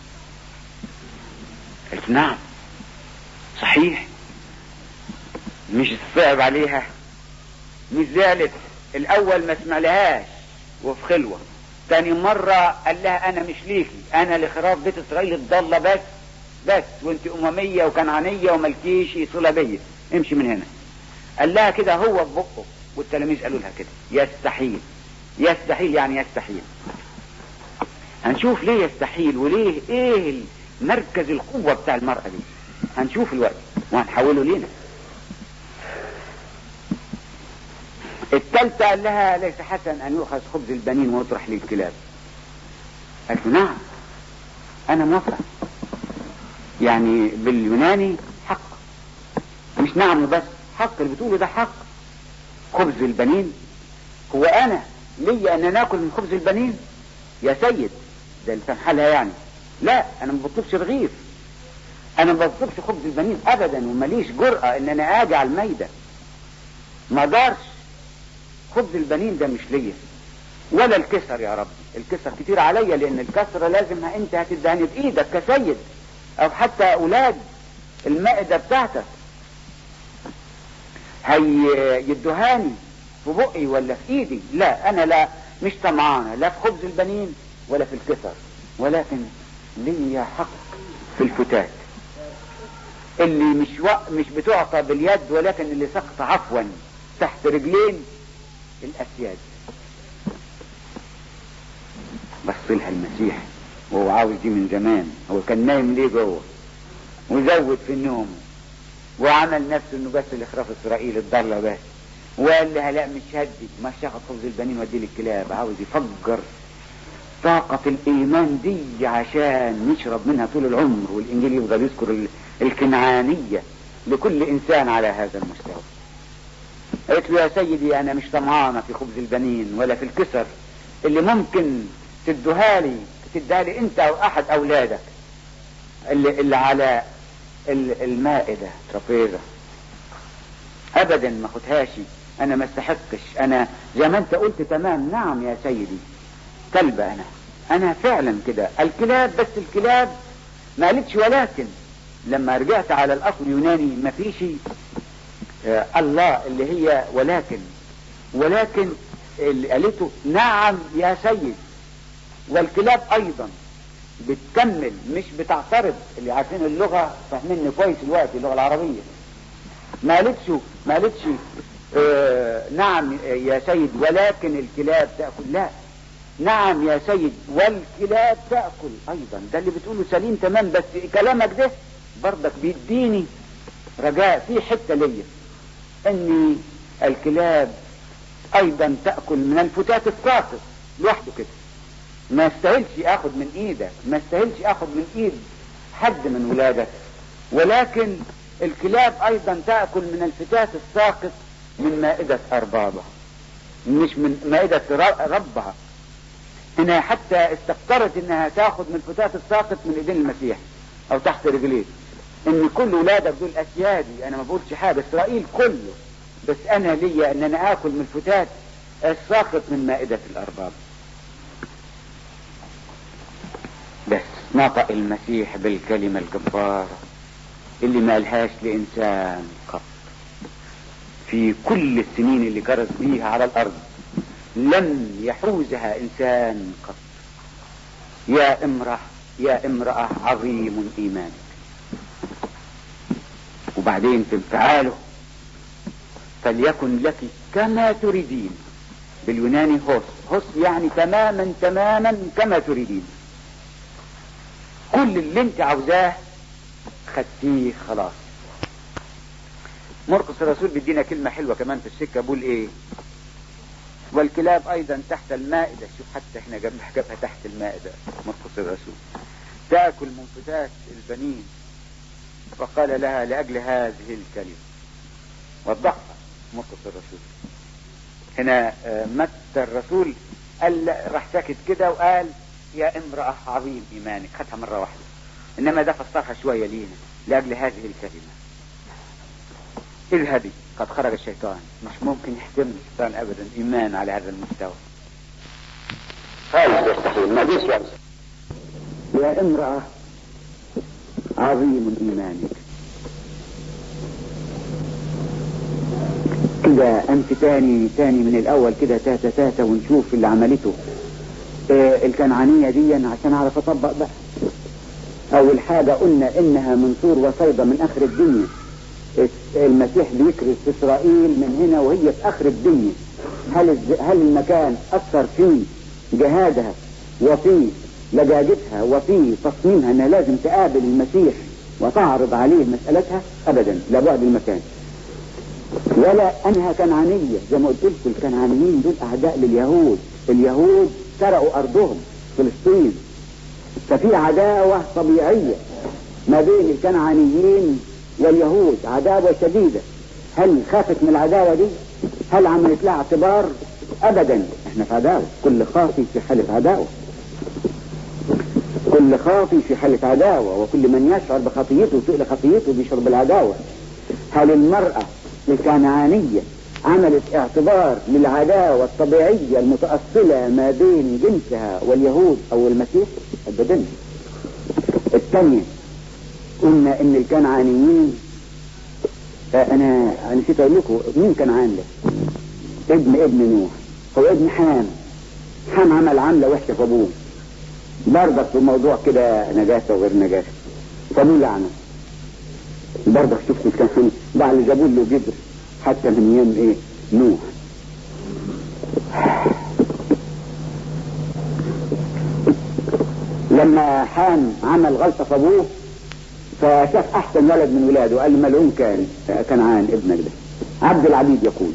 قالت نعم صحيح مش صعب عليها مش زعلت الاول ما سمعلهاش وفي خلوة تاني مرة قال لها انا مش ليكي انا لخراف بيت اسرائيل الضالة بس بس وانت اممية وكنعانية وملكيش صلة بيا امشي من هنا قال لها كده هو في بقه والتلاميذ قالوا لها كده يستحيل يستحيل يعني يستحيل هنشوف ليه يستحيل وليه ايه مركز القوة بتاع المرأة دي هنشوف الوقت وهنحوله لينا التالتة قال لها ليس حسن ان يؤخذ خبز البنين ويطرح للكلاب قالت له نعم انا موافقة يعني باليوناني حق مش نعم بس حق اللي بتقوله ده حق خبز البنين هو انا ليا ان انا اكل من خبز البنين يا سيد ده اللي كان حالها يعني لا انا ما بطلبش رغيف انا ما بطلبش خبز البنين ابدا وماليش جرأة ان انا اجي على الميدة ما اقدرش خبز البنين ده مش ليا ولا الكسر يا رب الكسر كتير عليا لان الكسر لازم انت هتدهني بايدك كسيد او حتى اولاد المائدة بتاعتك هي يدهاني في بقي ولا في ايدي لا انا لا مش طمعانة لا في خبز البنين ولا في الكسر ولكن لي حق في الفتات اللي مش و... مش بتعطى باليد ولكن اللي سقط عفوا تحت رجلين الاسياد بص لها المسيح وهو عاوز دي من زمان هو كان نايم ليه جوه وزود في النوم وعمل نفسه انه بس الاخراف اسرائيل الضالة بس وقال لها لا مش هدي ما شاخد خبز البنين ودي للكلاب عاوز يفجر طاقة الإيمان دي عشان نشرب منها طول العمر والإنجيل يفضل يذكر الكنعانية لكل إنسان على هذا المستوى قالت له يا سيدي أنا مش طمعانة في خبز البنين ولا في الكسر اللي ممكن تدوها لي تديها لي أنت أو أحد أولادك اللي, اللي على المائدة ترابيزة أبدا ما خدهاش أنا ما استحقش أنا زي ما أنت قلت تمام نعم يا سيدي كلبة أنا أنا فعلا كده الكلاب بس الكلاب ما قالتش ولكن لما رجعت على الأصل اليوناني ما فيش آه الله اللي هي ولكن ولكن اللي قالته نعم يا سيد والكلاب أيضا بتكمل مش بتعترض اللي عارفين اللغة فاهميني كويس الوقت اللغة العربية ما قالتش ما قالتش آه نعم يا سيد ولكن الكلاب تأكل لا نعم يا سيد والكلاب تأكل أيضا ده اللي بتقوله سليم تمام بس كلامك ده برضك بيديني رجاء في حتة ليا ان الكلاب ايضا تأكل من الفتات الساقط لوحده كده ما استاهلش اخد من ايدك ما استاهلش اخد من ايد حد من ولادك ولكن الكلاب ايضا تأكل من الفتات الساقط من مائدة اربابها مش من مائدة ربها انها حتى استقطرت انها تاخد من الفتات الساقط من ايدين المسيح او تحت رجليه ان كل ولادك دول اسيادي انا ما بقولش حاجة اسرائيل كله بس انا ليا ان انا اكل من الفتات الساقط من مائدة الارباب بس نطق المسيح بالكلمة الجبارة اللي ما لهاش لإنسان قط في كل السنين اللي كرز بيها على الأرض لم يحوزها إنسان قط يا امرأة يا امرأة عظيم إيمانك وبعدين في انفعاله فليكن لك كما تريدين باليوناني هوس هوس يعني تماما تماما كما تريدين كل اللي انت عاوزاه خدتيه خلاص مرقس الرسول بيدينا كلمة حلوة كمان في السكة بقول ايه والكلاب ايضا تحت المائدة شوف حتى احنا جابها جابها تحت المائدة مرقس الرسول تأكل من فتات البنين فقال لها لأجل هذه الكلمة وضحها مرقس الرسول هنا متى الرسول قال راح ساكت كده وقال يا امرأة عظيم إيمانك خدها مرة واحدة إنما ده فسرها شوية لينا لأجل هذه الكلمة اذهبي قد خرج الشيطان مش ممكن يحتمل الشيطان أبدا إيمان على هذا المستوى خالص يستحيل ما فيش يعني يا امرأة عظيم إيمانك كده أنت تاني تاني من الأول كده تاتا تاتا ونشوف اللي عملته آه الكنعانية دي عشان أعرف أطبق بقى أول حاجة قلنا إنها من سور وصيدا من آخر الدنيا المسيح بيكرس إسرائيل من هنا وهي في آخر الدنيا هل هل المكان أثر في جهادها وفي لجاجتها وفي تصميمها انها لازم تقابل المسيح وتعرض عليه مسألتها ابدا لا بعد المكان ولا انها كنعانية زي ما قلت لكم الكنعانيين دول اعداء لليهود اليهود سرقوا ارضهم فلسطين ففي عداوة طبيعية ما بين الكنعانيين واليهود عداوة شديدة هل خافت من العداوة دي هل عملت لها اعتبار ابدا احنا في عداوة كل خاطي في حالة عداوة كل خاطي في حالة عداوة وكل من يشعر بخطيته تقل خطيته بيشعر بالعداوة هل المرأة الكنعانية عملت اعتبار للعداوة الطبيعية المتأصلة ما بين جنسها واليهود او المسيح ابدا الثانية قلنا ان الكنعانيين انا نسيت اقول لكم مين كنعان ده ابن ابن نوح هو ابن حام حام عمل عملة وحشة في ابوه برضك في موضوع كده نجاسة وغير نجاسة فابوه لعنه برضك شفت كان بعد اللي جابوا له جدر حتى من ايام ايه نوح لما حام عمل غلطة في ابوه فشاف احسن ولد من ولاده وقال ملعون كان كنعان ابنك ده عبد العبيد يقول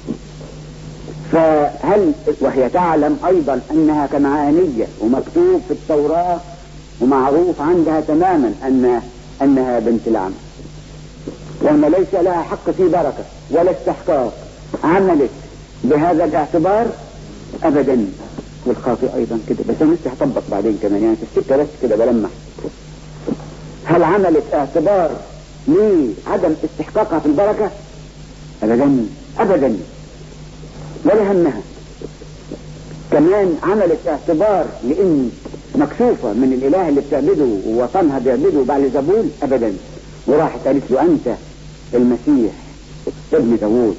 فهل وهي تعلم ايضا انها كنعانية ومكتوب في التوراة ومعروف عندها تماما ان انها بنت العم وان ليس لها حق في بركة ولا استحقاق عملت بهذا الاعتبار ابدا والخاطئ ايضا كده بس انا لسه هطبق بعدين كمان يعني في السكه بس كده بلمح هل عملت اعتبار لعدم استحقاقها في البركه ابدا ابدا ولا همها كمان عملت اعتبار لان مكسوفة من الاله اللي بتعبده ووطنها بيعبده بعد زبول ابدا وراحت قالت له انت المسيح ابن داوود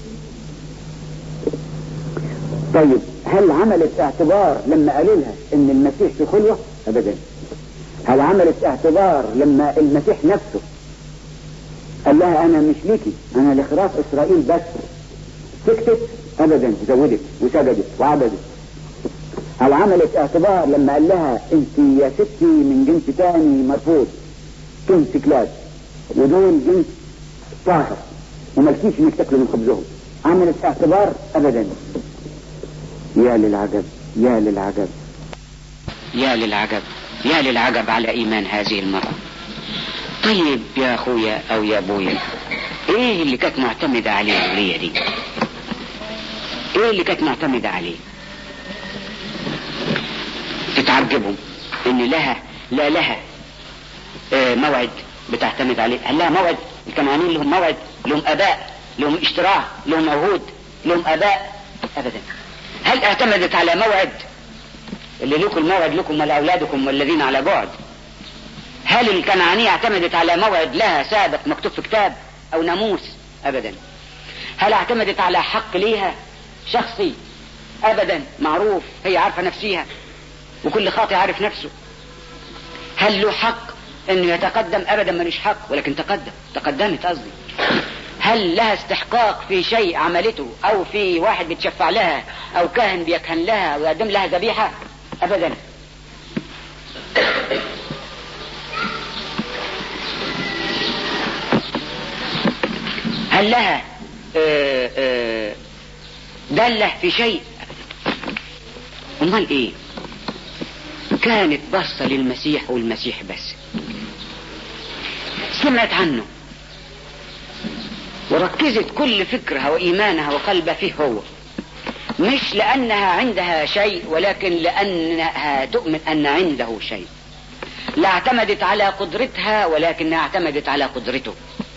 طيب هل عملت اعتبار لما قالوا لها ان المسيح في خلوة ابدا هل عملت اعتبار لما المسيح نفسه قال لها انا مش ليكي انا لخراف اسرائيل بس سكتت ابدا زودت وسجدت وعبدت هل عملت اعتبار لما قال لها انت يا ستي من جنس تاني مرفوض جنس كلاب ودول جنس طاهر وملكيش انك تاكلوا من خبزهم عملت اعتبار ابدا يا للعجب يا للعجب يا للعجب يا للعجب على ايمان هذه المرأة طيب يا اخويا او يا ابويا ايه اللي كانت معتمدة عليه الولية دي ايه اللي كانت معتمدة عليه تتعجبوا ان لها لا لها آه موعد بتعتمد عليه هل لها موعد الكنعانيين لهم موعد لهم اباء لهم اشتراع لهم عهود لهم اباء ابدا هل اعتمدت على موعد اللي لكم الموعد لكم ولاولادكم والذين على بعد هل الكنعانية اعتمدت على موعد لها سابق مكتوب في كتاب او ناموس ابدا هل اعتمدت على حق ليها شخصي ابدا معروف هي عارفة نفسها وكل خاطئ عارف نفسه هل له حق انه يتقدم ابدا ملوش حق ولكن تقدم تقدمت قصدي هل لها استحقاق في شيء عملته او في واحد بيتشفع لها او كاهن بيكهن لها ويقدم لها ذبيحة ابدا هل لها آآ آآ دالة في شيء امال ايه كانت بصة للمسيح والمسيح بس سمعت عنه وركزت كل فكرها وإيمانها وقلبها فيه هو مش لأنها عندها شيء ولكن لأنها تؤمن أن عنده شيء لا اعتمدت على قدرتها ولكنها اعتمدت على قدرته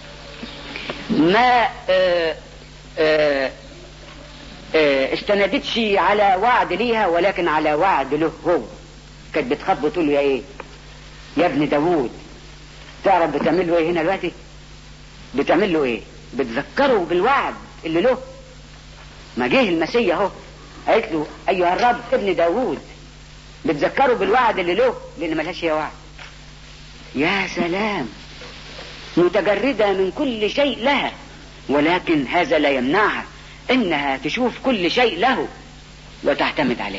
ما اه اه اه استندتش على وعد ليها ولكن على وعد له هو كانت بتخبط تقول له يا ايه يا ابن داوود تعرف بتعمل له ايه هنا دلوقتي بتعمل له ايه بتذكره بالوعد اللي له ما جه المسيح اهو قالت له ايها الرب ابن داوود بتذكره بالوعد اللي له لان ملهاش هي وعد يا سلام متجردة من كل شيء لها ولكن هذا لا يمنعها انها تشوف كل شيء له وتعتمد عليه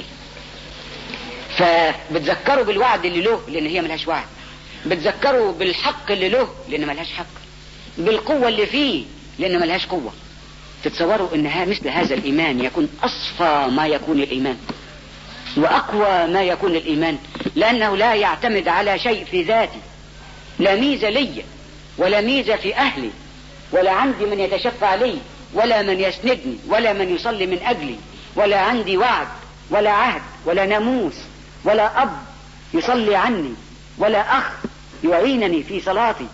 فبتذكره بالوعد اللي له لان هي ملهاش وعد بتذكره بالحق اللي له لان ملهاش حق بالقوة اللي فيه لان ملهاش قوة تتصوروا ان مثل هذا الايمان يكون اصفى ما يكون الايمان واقوى ما يكون الايمان لانه لا يعتمد على شيء في ذاتي لا ميزة لي ولا ميزة في اهلي ولا عندي من يتشفع لي ولا من يسندني ولا من يصلي من اجلي ولا عندي وعد ولا عهد ولا ناموس ولا اب يصلي عني ولا اخ يعينني في صلاتي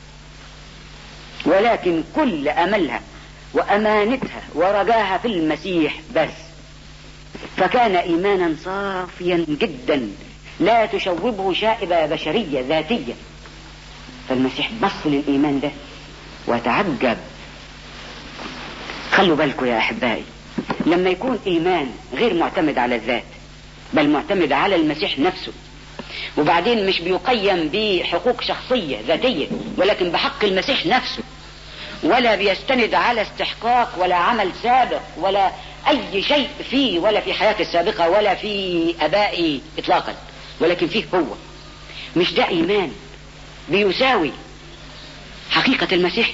ولكن كل املها وامانتها ورجاها في المسيح بس فكان ايمانا صافيا جدا لا تشوبه شائبة بشرية ذاتية فالمسيح بص للايمان ده وتعجب خلوا بالكم يا احبائي لما يكون إيمان غير معتمد على الذات بل معتمد على المسيح نفسه وبعدين مش بيقيم بحقوق شخصية ذاتية ولكن بحق المسيح نفسه ولا بيستند على استحقاق ولا عمل سابق ولا أي شيء فيه ولا في حياته السابقة ولا في أبائي إطلاقا ولكن فيه هو مش ده إيمان بيساوي حقيقة المسيح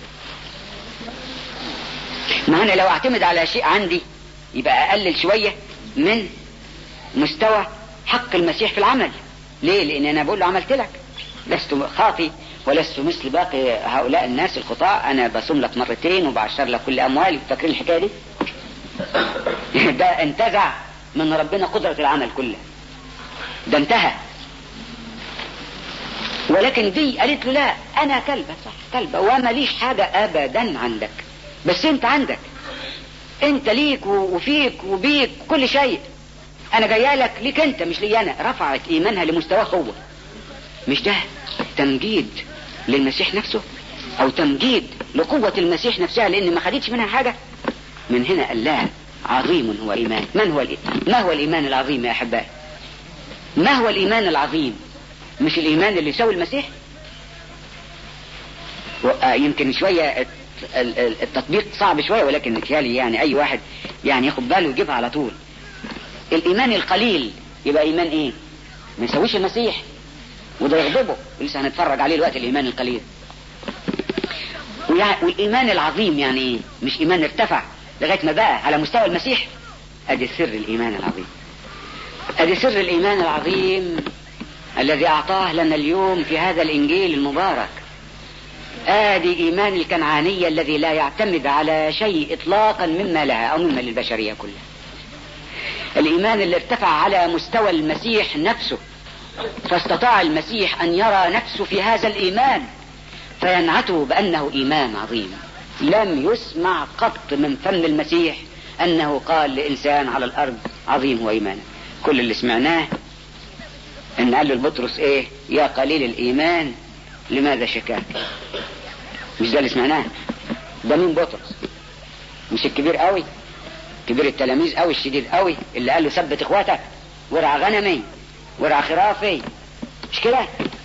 ما أنا لو أعتمد على شيء عندي يبقى أقلل شوية من مستوى حق المسيح في العمل ليه لأن أنا بقول له عملت لك لست خاطي ولست مثل باقي هؤلاء الناس الخطاء أنا بصوم لك مرتين وبعشر لك كل أموالي فاكرين الحكاية دي ده انتزع من ربنا قدرة العمل كله ده انتهى ولكن دي قالت له لا انا كلبة صح كلبة وما ليش حاجة ابدا عندك بس انت عندك انت ليك وفيك وبيك كل شيء انا جايه لك ليك انت مش لي انا رفعت ايمانها لمستواه هو مش ده تمجيد للمسيح نفسه او تمجيد لقوة المسيح نفسها لان ما خدتش منها حاجة من هنا قال لها عظيم هو ايمان من هو الإيمان؟ ما هو الايمان العظيم يا احبائي ما هو الايمان العظيم مش الايمان اللي يساوي المسيح يمكن شوية التطبيق صعب شوية ولكن متهيألي يعني اي واحد يعني ياخد باله ويجيبها على طول الايمان القليل يبقى ايمان ايه ما يساويش المسيح وده يغضبه ولسه هنتفرج عليه الوقت الايمان القليل والايمان العظيم يعني ايه مش ايمان ارتفع لغايه ما بقى على مستوى المسيح ادي سر الايمان العظيم ادي سر الايمان العظيم الذي اعطاه لنا اليوم في هذا الانجيل المبارك ادي ايمان الكنعانية الذي لا يعتمد على شيء اطلاقا مما لها او مما للبشرية كلها الايمان اللي ارتفع على مستوى المسيح نفسه فاستطاع المسيح ان يرى نفسه في هذا الايمان فينعته بانه ايمان عظيم لم يسمع قط من فم المسيح انه قال لانسان على الارض عظيم هو ايمانه كل اللي سمعناه ان قال له لبطرس ايه يا قليل الايمان لماذا شكاك مش ده اللي سمعناه ده مين بطرس مش الكبير قوي كبير التلاميذ قوي الشديد قوي اللي قال له ثبت اخواتك ورع غنمي ورع خرافي مش كده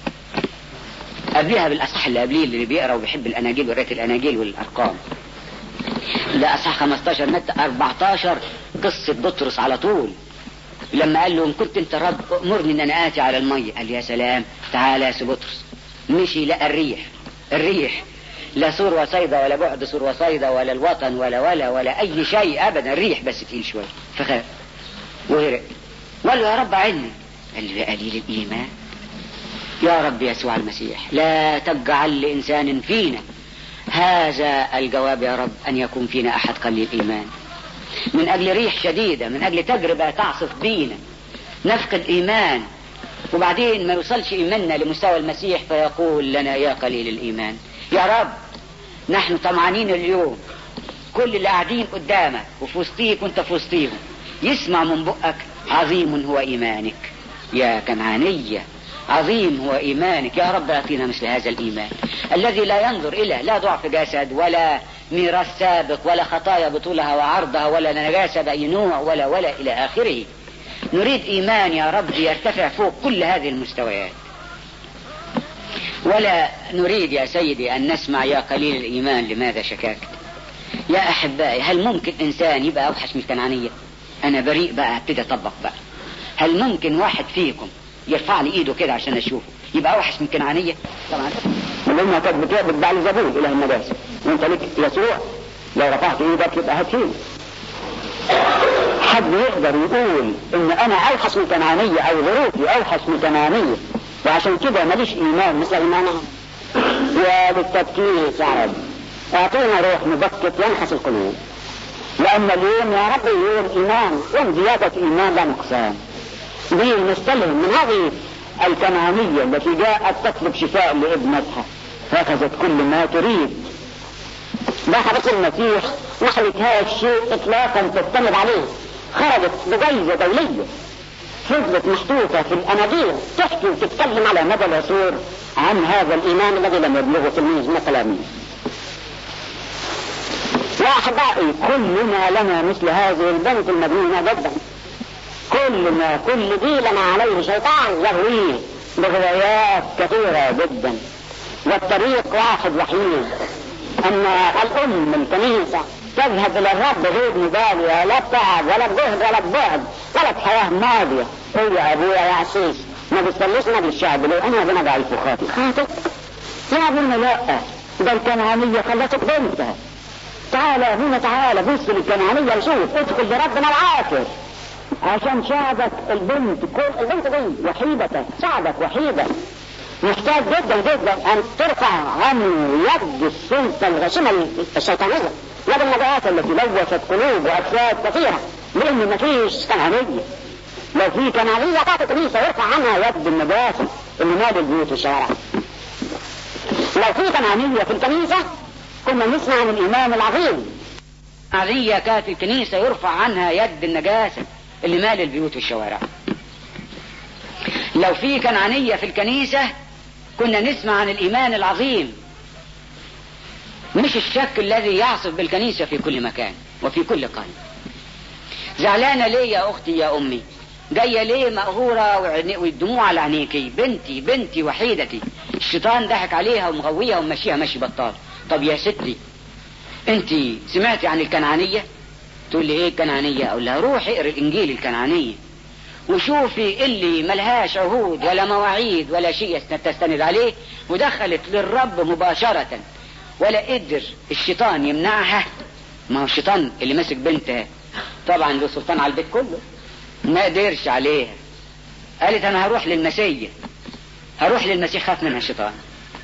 قبلها بالاصح اللي قبليه اللي بيقرا وبيحب الاناجيل وقرايه الاناجيل والارقام ده اصح 15 متى 14 قصه بطرس على طول لما قال له ان كنت انت رب امرني ان انا اتي على الميه قال يا سلام تعالى يا بطرس مشي لقى الريح الريح لا سور وصيدا ولا بعد سور وصيدا ولا الوطن ولا ولا ولا اي شيء ابدا الريح بس تقيل شويه فخاف وغرق قال له يا رب عني قال له يا قليل الايمان يا رب يسوع المسيح لا تجعل لانسان فينا هذا الجواب يا رب ان يكون فينا احد قليل ايمان من اجل ريح شديدة من اجل تجربة تعصف بينا نفقد ايمان وبعدين ما يوصلش ايماننا لمستوى المسيح فيقول لنا يا قليل الايمان يا رب نحن طمعانين اليوم كل اللي قاعدين قدامك وفي وسطيك وانت في وسطيهم يسمع من بقك عظيم هو ايمانك يا كنعانية عظيم هو ايمانك يا رب اعطينا مثل هذا الايمان الذي لا ينظر الى لا ضعف جسد ولا ميراث سابق ولا خطايا بطولها وعرضها ولا نجاسة بأي نوع ولا ولا إلى آخره نريد إيمان يا رب يرتفع فوق كل هذه المستويات ولا نريد يا سيدي أن نسمع يا قليل الإيمان لماذا شكاكت يا أحبائي هل ممكن إنسان يبقى أوحش من الكنعانية أنا بريء بقى ابتدي أطبق بقى هل ممكن واحد فيكم يرفع لي ايده كده عشان اشوفه يبقى اوحش من كنعانية طبعا من لما كانت بتعبد بعل زبون اله المدارس وانت لك يسوع لو رفعت ايدك يبقى هتشيل حد يقدر يقول ان انا اوحش من كنعانية او ظروفي اوحش من كنعانية وعشان كده ماليش ايمان مثل ايمانهم وبالتفكير صعب اعطينا روح مبكت ينحس القلوب لان اليوم يا رب اليوم ايمان يوم زيادة ايمان لا نقصان دي نستلهم من هذه الكنعانية التي جاءت تطلب شفاء لابنتها فاخذت كل ما تريد ذهبت المسيح نحوت هذا الشيء اطلاقا تعتمد عليه خرجت بجائزة دولية فضلت محطوطة في الأناجيل تحكي وتتكلم على مدى العصور عن هذا الإيمان الذي لم يبلغه تلميذ من تلاميذ يا أحبائي كلنا لنا مثل هذه البنت المجنونة جدا كل ما كل جيل ما عليه شيطان يغويه بغوايات كثيرة جدا والطريق واحد وحيد أن الأم الكنيسة تذهب إلى الرب غير مبالية لا بتعب ولا بجهد ولا ببعد ولا بحياة ماضية إيه يا أبويا يا عسيس ما بيصليش نادي الشعب ليه أنا ابن ضعيف وخاطئ خاطئ يا ابونا لا ده الكنعانية خلتك بنتها تعالى هنا تعالى بص للكنعانية وشوف ادخل لربنا العاكر عشان شعبك البنت كل البنت دي وحيدة شعبك وحيدة محتاج جدا جدا ان ترفع عنه يد السلطة الغشيمة الشيطانية يد النجاة التي لوثت قلوب واجساد كثيرة لان مفيش كنعانية لو في كنعانية تحت الكنيسة يرفع عنها يد النجاسة اللي مال البيوت والشوارع لو في كنعانية في الكنيسة كنا نسمع عن الإمام العظيم عظية كانت الكنيسة يرفع عنها يد النجاسة اللي مال البيوت والشوارع لو في كنعانية في الكنيسة كنا نسمع عن الإيمان العظيم مش الشك الذي يعصف بالكنيسة في كل مكان وفي كل قلب زعلانة ليه يا أختي يا أمي جاية ليه مقهورة والدموع على عينيكي بنتي بنتي وحيدتي الشيطان ضحك عليها ومغويها ومشيها مشي بطال طب يا ستي انت سمعتي عن الكنعانية تقول لي ايه الكنعانية اقول لها روحي اقري الانجيل الكنعانية وشوفي اللي ملهاش عهود ولا مواعيد ولا شيء تستند عليه ودخلت للرب مباشرة ولا قدر الشيطان يمنعها ما هو الشيطان اللي ماسك بنتها طبعا له سلطان على البيت كله ما قدرش عليها قالت انا هروح للمسيح هروح للمسيح خاف منها الشيطان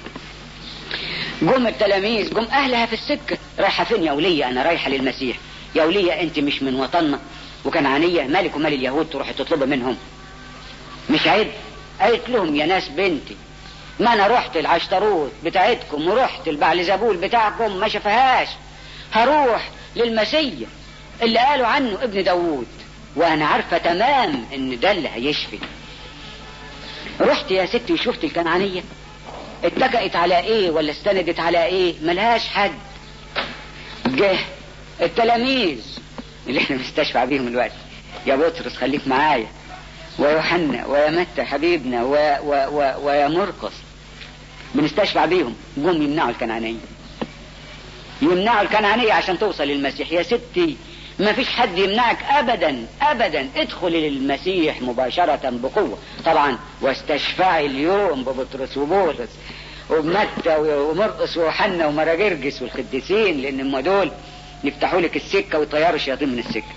جم التلاميذ جم اهلها في السكه رايحه فين يا وليه انا رايحه للمسيح يا وليه انت مش من وطننا وكنعانيه مالك ومال اليهود تروحي تطلبي منهم مش عيب قالت لهم يا ناس بنتي ما انا رحت العشتروت بتاعتكم ورحت البعل زبول بتاعكم ما شافهاش هروح للمسيح اللي قالوا عنه ابن داوود وانا عارفه تمام ان ده اللي هيشفي رحت يا ستي وشفت الكنعانيه اتكأت على ايه ولا استندت على ايه ملهاش حد جه التلاميذ اللي احنا بنستشفع بيهم دلوقتي يا بطرس خليك معايا ويوحنا ويا متى حبيبنا و و و ويا مرقس بنستشفع بيهم جم يمنعوا الكنعانية يمنعوا الكنعانية عشان توصل للمسيح يا ستي ما فيش حد يمنعك ابدا ابدا ادخل للمسيح مباشرة بقوة طبعا واستشفعي اليوم ببطرس وبولس وبمتى ومرقس وحنا ومراجرجس والقديسين لان هم دول يفتحوا لك السكة ويطيروا الشياطين من السكة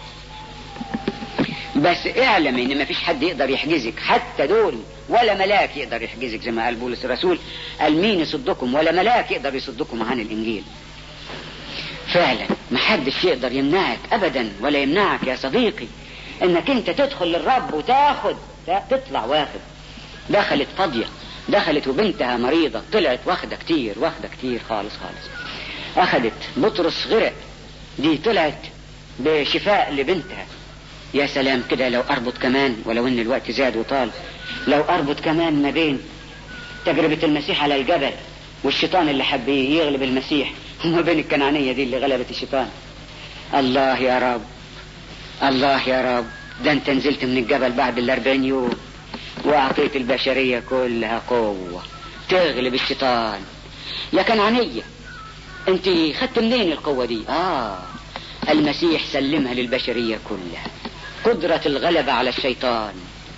بس اعلم ان ما فيش حد يقدر يحجزك حتى دول ولا ملاك يقدر يحجزك زي ما قال بولس الرسول قال مين يصدكم ولا ملاك يقدر يصدكم عن الانجيل فعلا محدش يقدر يمنعك ابدا ولا يمنعك يا صديقي انك انت تدخل للرب وتاخد تطلع واخد دخلت فاضية دخلت وبنتها مريضة طلعت واخدة كتير واخدة كتير خالص خالص اخدت بطرس غرق دي طلعت بشفاء لبنتها يا سلام كده لو اربط كمان ولو ان الوقت زاد وطال لو اربط كمان ما بين تجربة المسيح على الجبل والشيطان اللي حب يغلب المسيح وما بين الكنعانية دي اللي غلبت الشيطان الله يا رب الله يا رب ده انت نزلت من الجبل بعد الاربعين يوم واعطيت البشرية كلها قوة تغلب الشيطان يا كنعانية انت خدت منين القوة دي اه المسيح سلمها للبشرية كلها قدرة الغلبة على الشيطان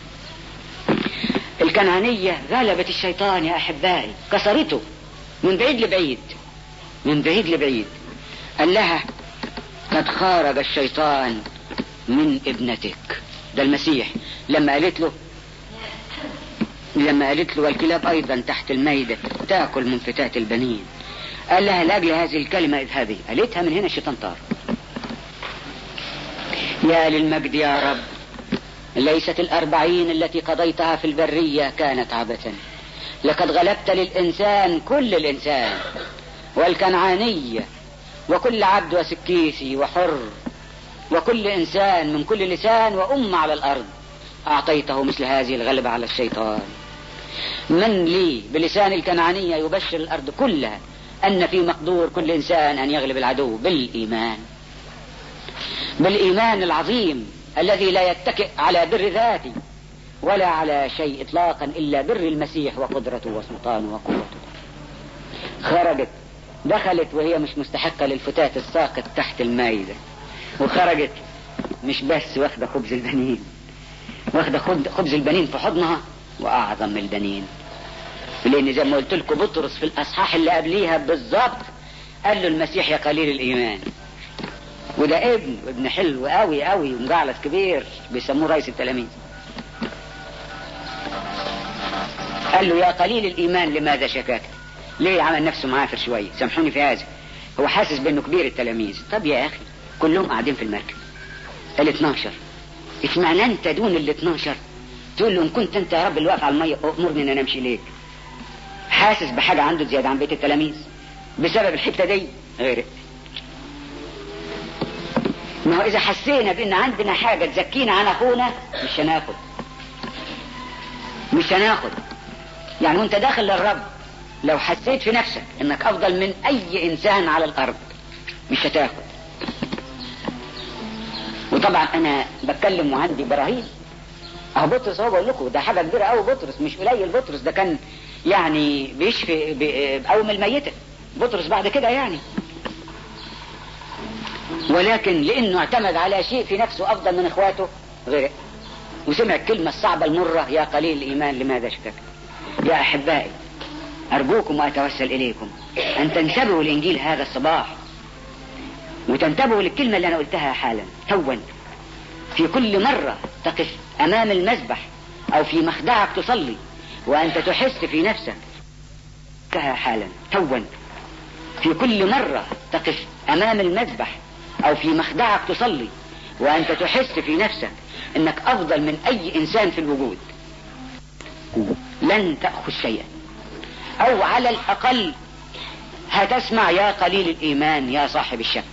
الكنعانية غلبت الشيطان يا أحبائي كسرته من بعيد لبعيد من بعيد لبعيد قال لها قد خرج الشيطان من ابنتك ده المسيح لما قالت له لما قالت له والكلاب ايضا تحت الميدة تاكل من فتاة البنين قال لها لاجل هذه الكلمة اذهبي قالتها من هنا الشيطان طار يا للمجد يا رب ليست الأربعين التي قضيتها في البرية كانت عبثا لقد غلبت للإنسان كل الإنسان والكنعانية وكل عبد وسكيسي وحر وكل إنسان من كل لسان وأمة على الأرض أعطيته مثل هذه الغلبة على الشيطان من لي بلسان الكنعانية يبشر الأرض كلها أن في مقدور كل إنسان أن يغلب العدو بالإيمان بالإيمان العظيم الذي لا يتكئ على بر ذاته ولا على شيء إطلاقا إلا بر المسيح وقدرته وسلطانه وقوته خرجت دخلت وهي مش مستحقة للفتات الساقط تحت المائدة وخرجت مش بس واخدة خبز البنين واخدة خبز البنين في حضنها وأعظم من البنين لأن زي ما قلت لكم بطرس في الأصحاح اللي قبليها بالظبط قال له المسيح يا قليل الإيمان وده ابن ابن حلو قوي قوي ومجعلص كبير بيسموه رئيس التلاميذ قال له يا قليل الإيمان لماذا شكاك ليه عمل نفسه معافر شوية سامحوني في هذا هو حاسس بأنه كبير التلاميذ طب يا أخي كلهم قاعدين في المركب ال 12 اشمعنى انت دون ال 12 تقول له ان كنت انت يا رب اللي واقف على الميه امرني ان انا امشي ليك حاسس بحاجه عنده زياده عن بيت التلاميذ بسبب الحته دي غير ما هو اذا حسينا بان عندنا حاجه تزكينا عن اخونا مش هناخد مش هناخد يعني وانت داخل للرب لو حسيت في نفسك انك افضل من اي انسان على الارض مش هتاخد وطبعا انا بتكلم وعندي براهين اهو بطرس هو بقول لكم ده حاجه كبيره قوي بطرس مش قليل بطرس ده كان يعني بيشفي بقوم الميته بطرس بعد كده يعني ولكن لانه اعتمد على شيء في نفسه افضل من اخواته غرق وسمع الكلمة الصعبة المرة يا قليل الإيمان لماذا شكك يا أحبائي أرجوكم وأتوسل إليكم أن تنتبهوا لإنجيل هذا الصباح وتنتبهوا للكلمة اللي أنا قلتها حالا توا في كل مرة تقف أمام المذبح أو في مخدعك تصلي وأنت تحس في نفسك قلتها حالا توا في كل مرة تقف أمام المذبح أو في مخدعك تصلي وأنت تحس في نفسك انك افضل من اي انسان في الوجود لن تأخذ شيئا او على الاقل هتسمع يا قليل الايمان يا صاحب الشك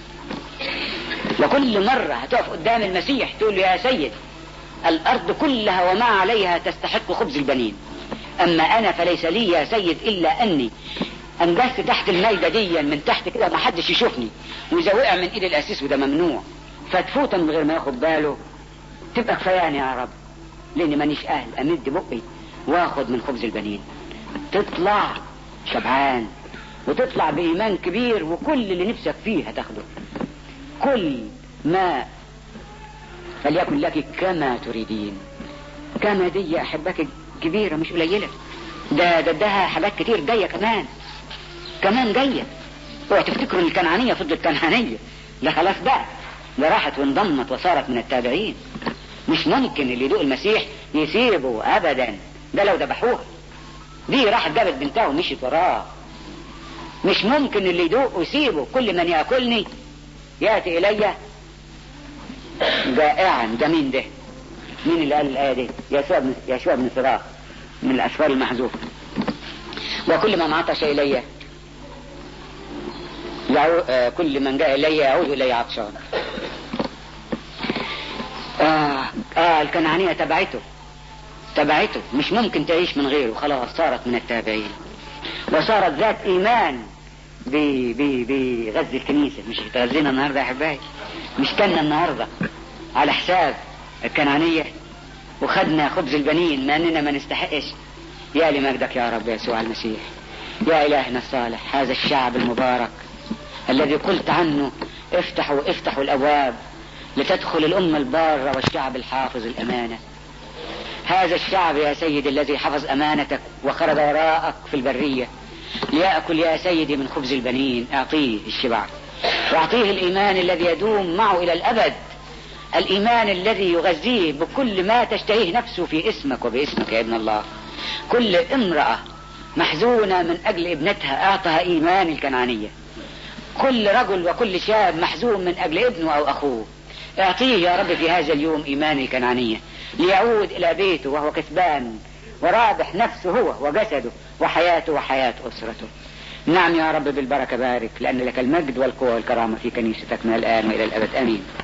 وكل مرة هتقف قدام المسيح تقول له يا سيد الارض كلها وما عليها تستحق خبز البنين اما انا فليس لي يا سيد الا اني انجزت تحت المايدة دي من تحت كده ما حدش يشوفني واذا وقع من ايد الاسيس وده ممنوع فتفوت من غير ما ياخد باله تبقى كفاياني يا رب لاني مانيش اهل امد بقي واخد من خبز البنين تطلع شبعان وتطلع بايمان كبير وكل اللي نفسك فيه هتاخده كل ما فليكن لك كما تريدين كما دي يا احبك كبيره مش قليله ده ده ادها حاجات كتير جايه كمان كمان جايه اوعى تفتكروا ان الكنعانيه فضلت كنعانيه لا خلاص بقى ده راحت وانضمت وصارت من التابعين مش ممكن اللي يدوق المسيح يسيبه ابدا ده لو ذبحوها دي راحت جابت بنتها ومشيت وراه مش ممكن اللي يدوق ويسيبه كل من ياكلني ياتي الي جائعا ده مين ده مين اللي قال الايه دي يسوع بن يشوع بن صراخ من الاسفار المحذوفه وكل من عطش الي يعو... آه كل من جاء الي يعود الي عطشان آه آه الكنعانية تبعته تبعته مش ممكن تعيش من غيره خلاص صارت من التابعين وصارت ذات إيمان بغزي الكنيسة مش تغذينا النهاردة يا أحبائي مش كنا النهاردة على حساب الكنعانية وخدنا خبز البنين ما أننا ما نستحقش يا لمجدك يا رب يسوع المسيح يا إلهنا الصالح هذا الشعب المبارك الذي قلت عنه افتحوا افتحوا الأبواب لتدخل الأمة البارة والشعب الحافظ الأمانة هذا الشعب يا سيدي الذي حفظ أمانتك وخرج وراءك في البرية ليأكل يا سيدي من خبز البنين أعطيه الشبع وأعطيه الإيمان الذي يدوم معه إلى الأبد الإيمان الذي يغذيه بكل ما تشتهيه نفسه في اسمك وباسمك يا ابن الله كل امرأة محزونة من أجل ابنتها أعطها إيمان الكنعانية كل رجل وكل شاب محزون من أجل ابنه أو أخوه اعطيه يا رب في هذا اليوم ايمان الكنعانية ليعود الى بيته وهو كسبان ورابح نفسه هو وجسده وحياته وحياة اسرته نعم يا رب بالبركة بارك لان لك المجد والقوة والكرامة في كنيستك من الان والى الابد امين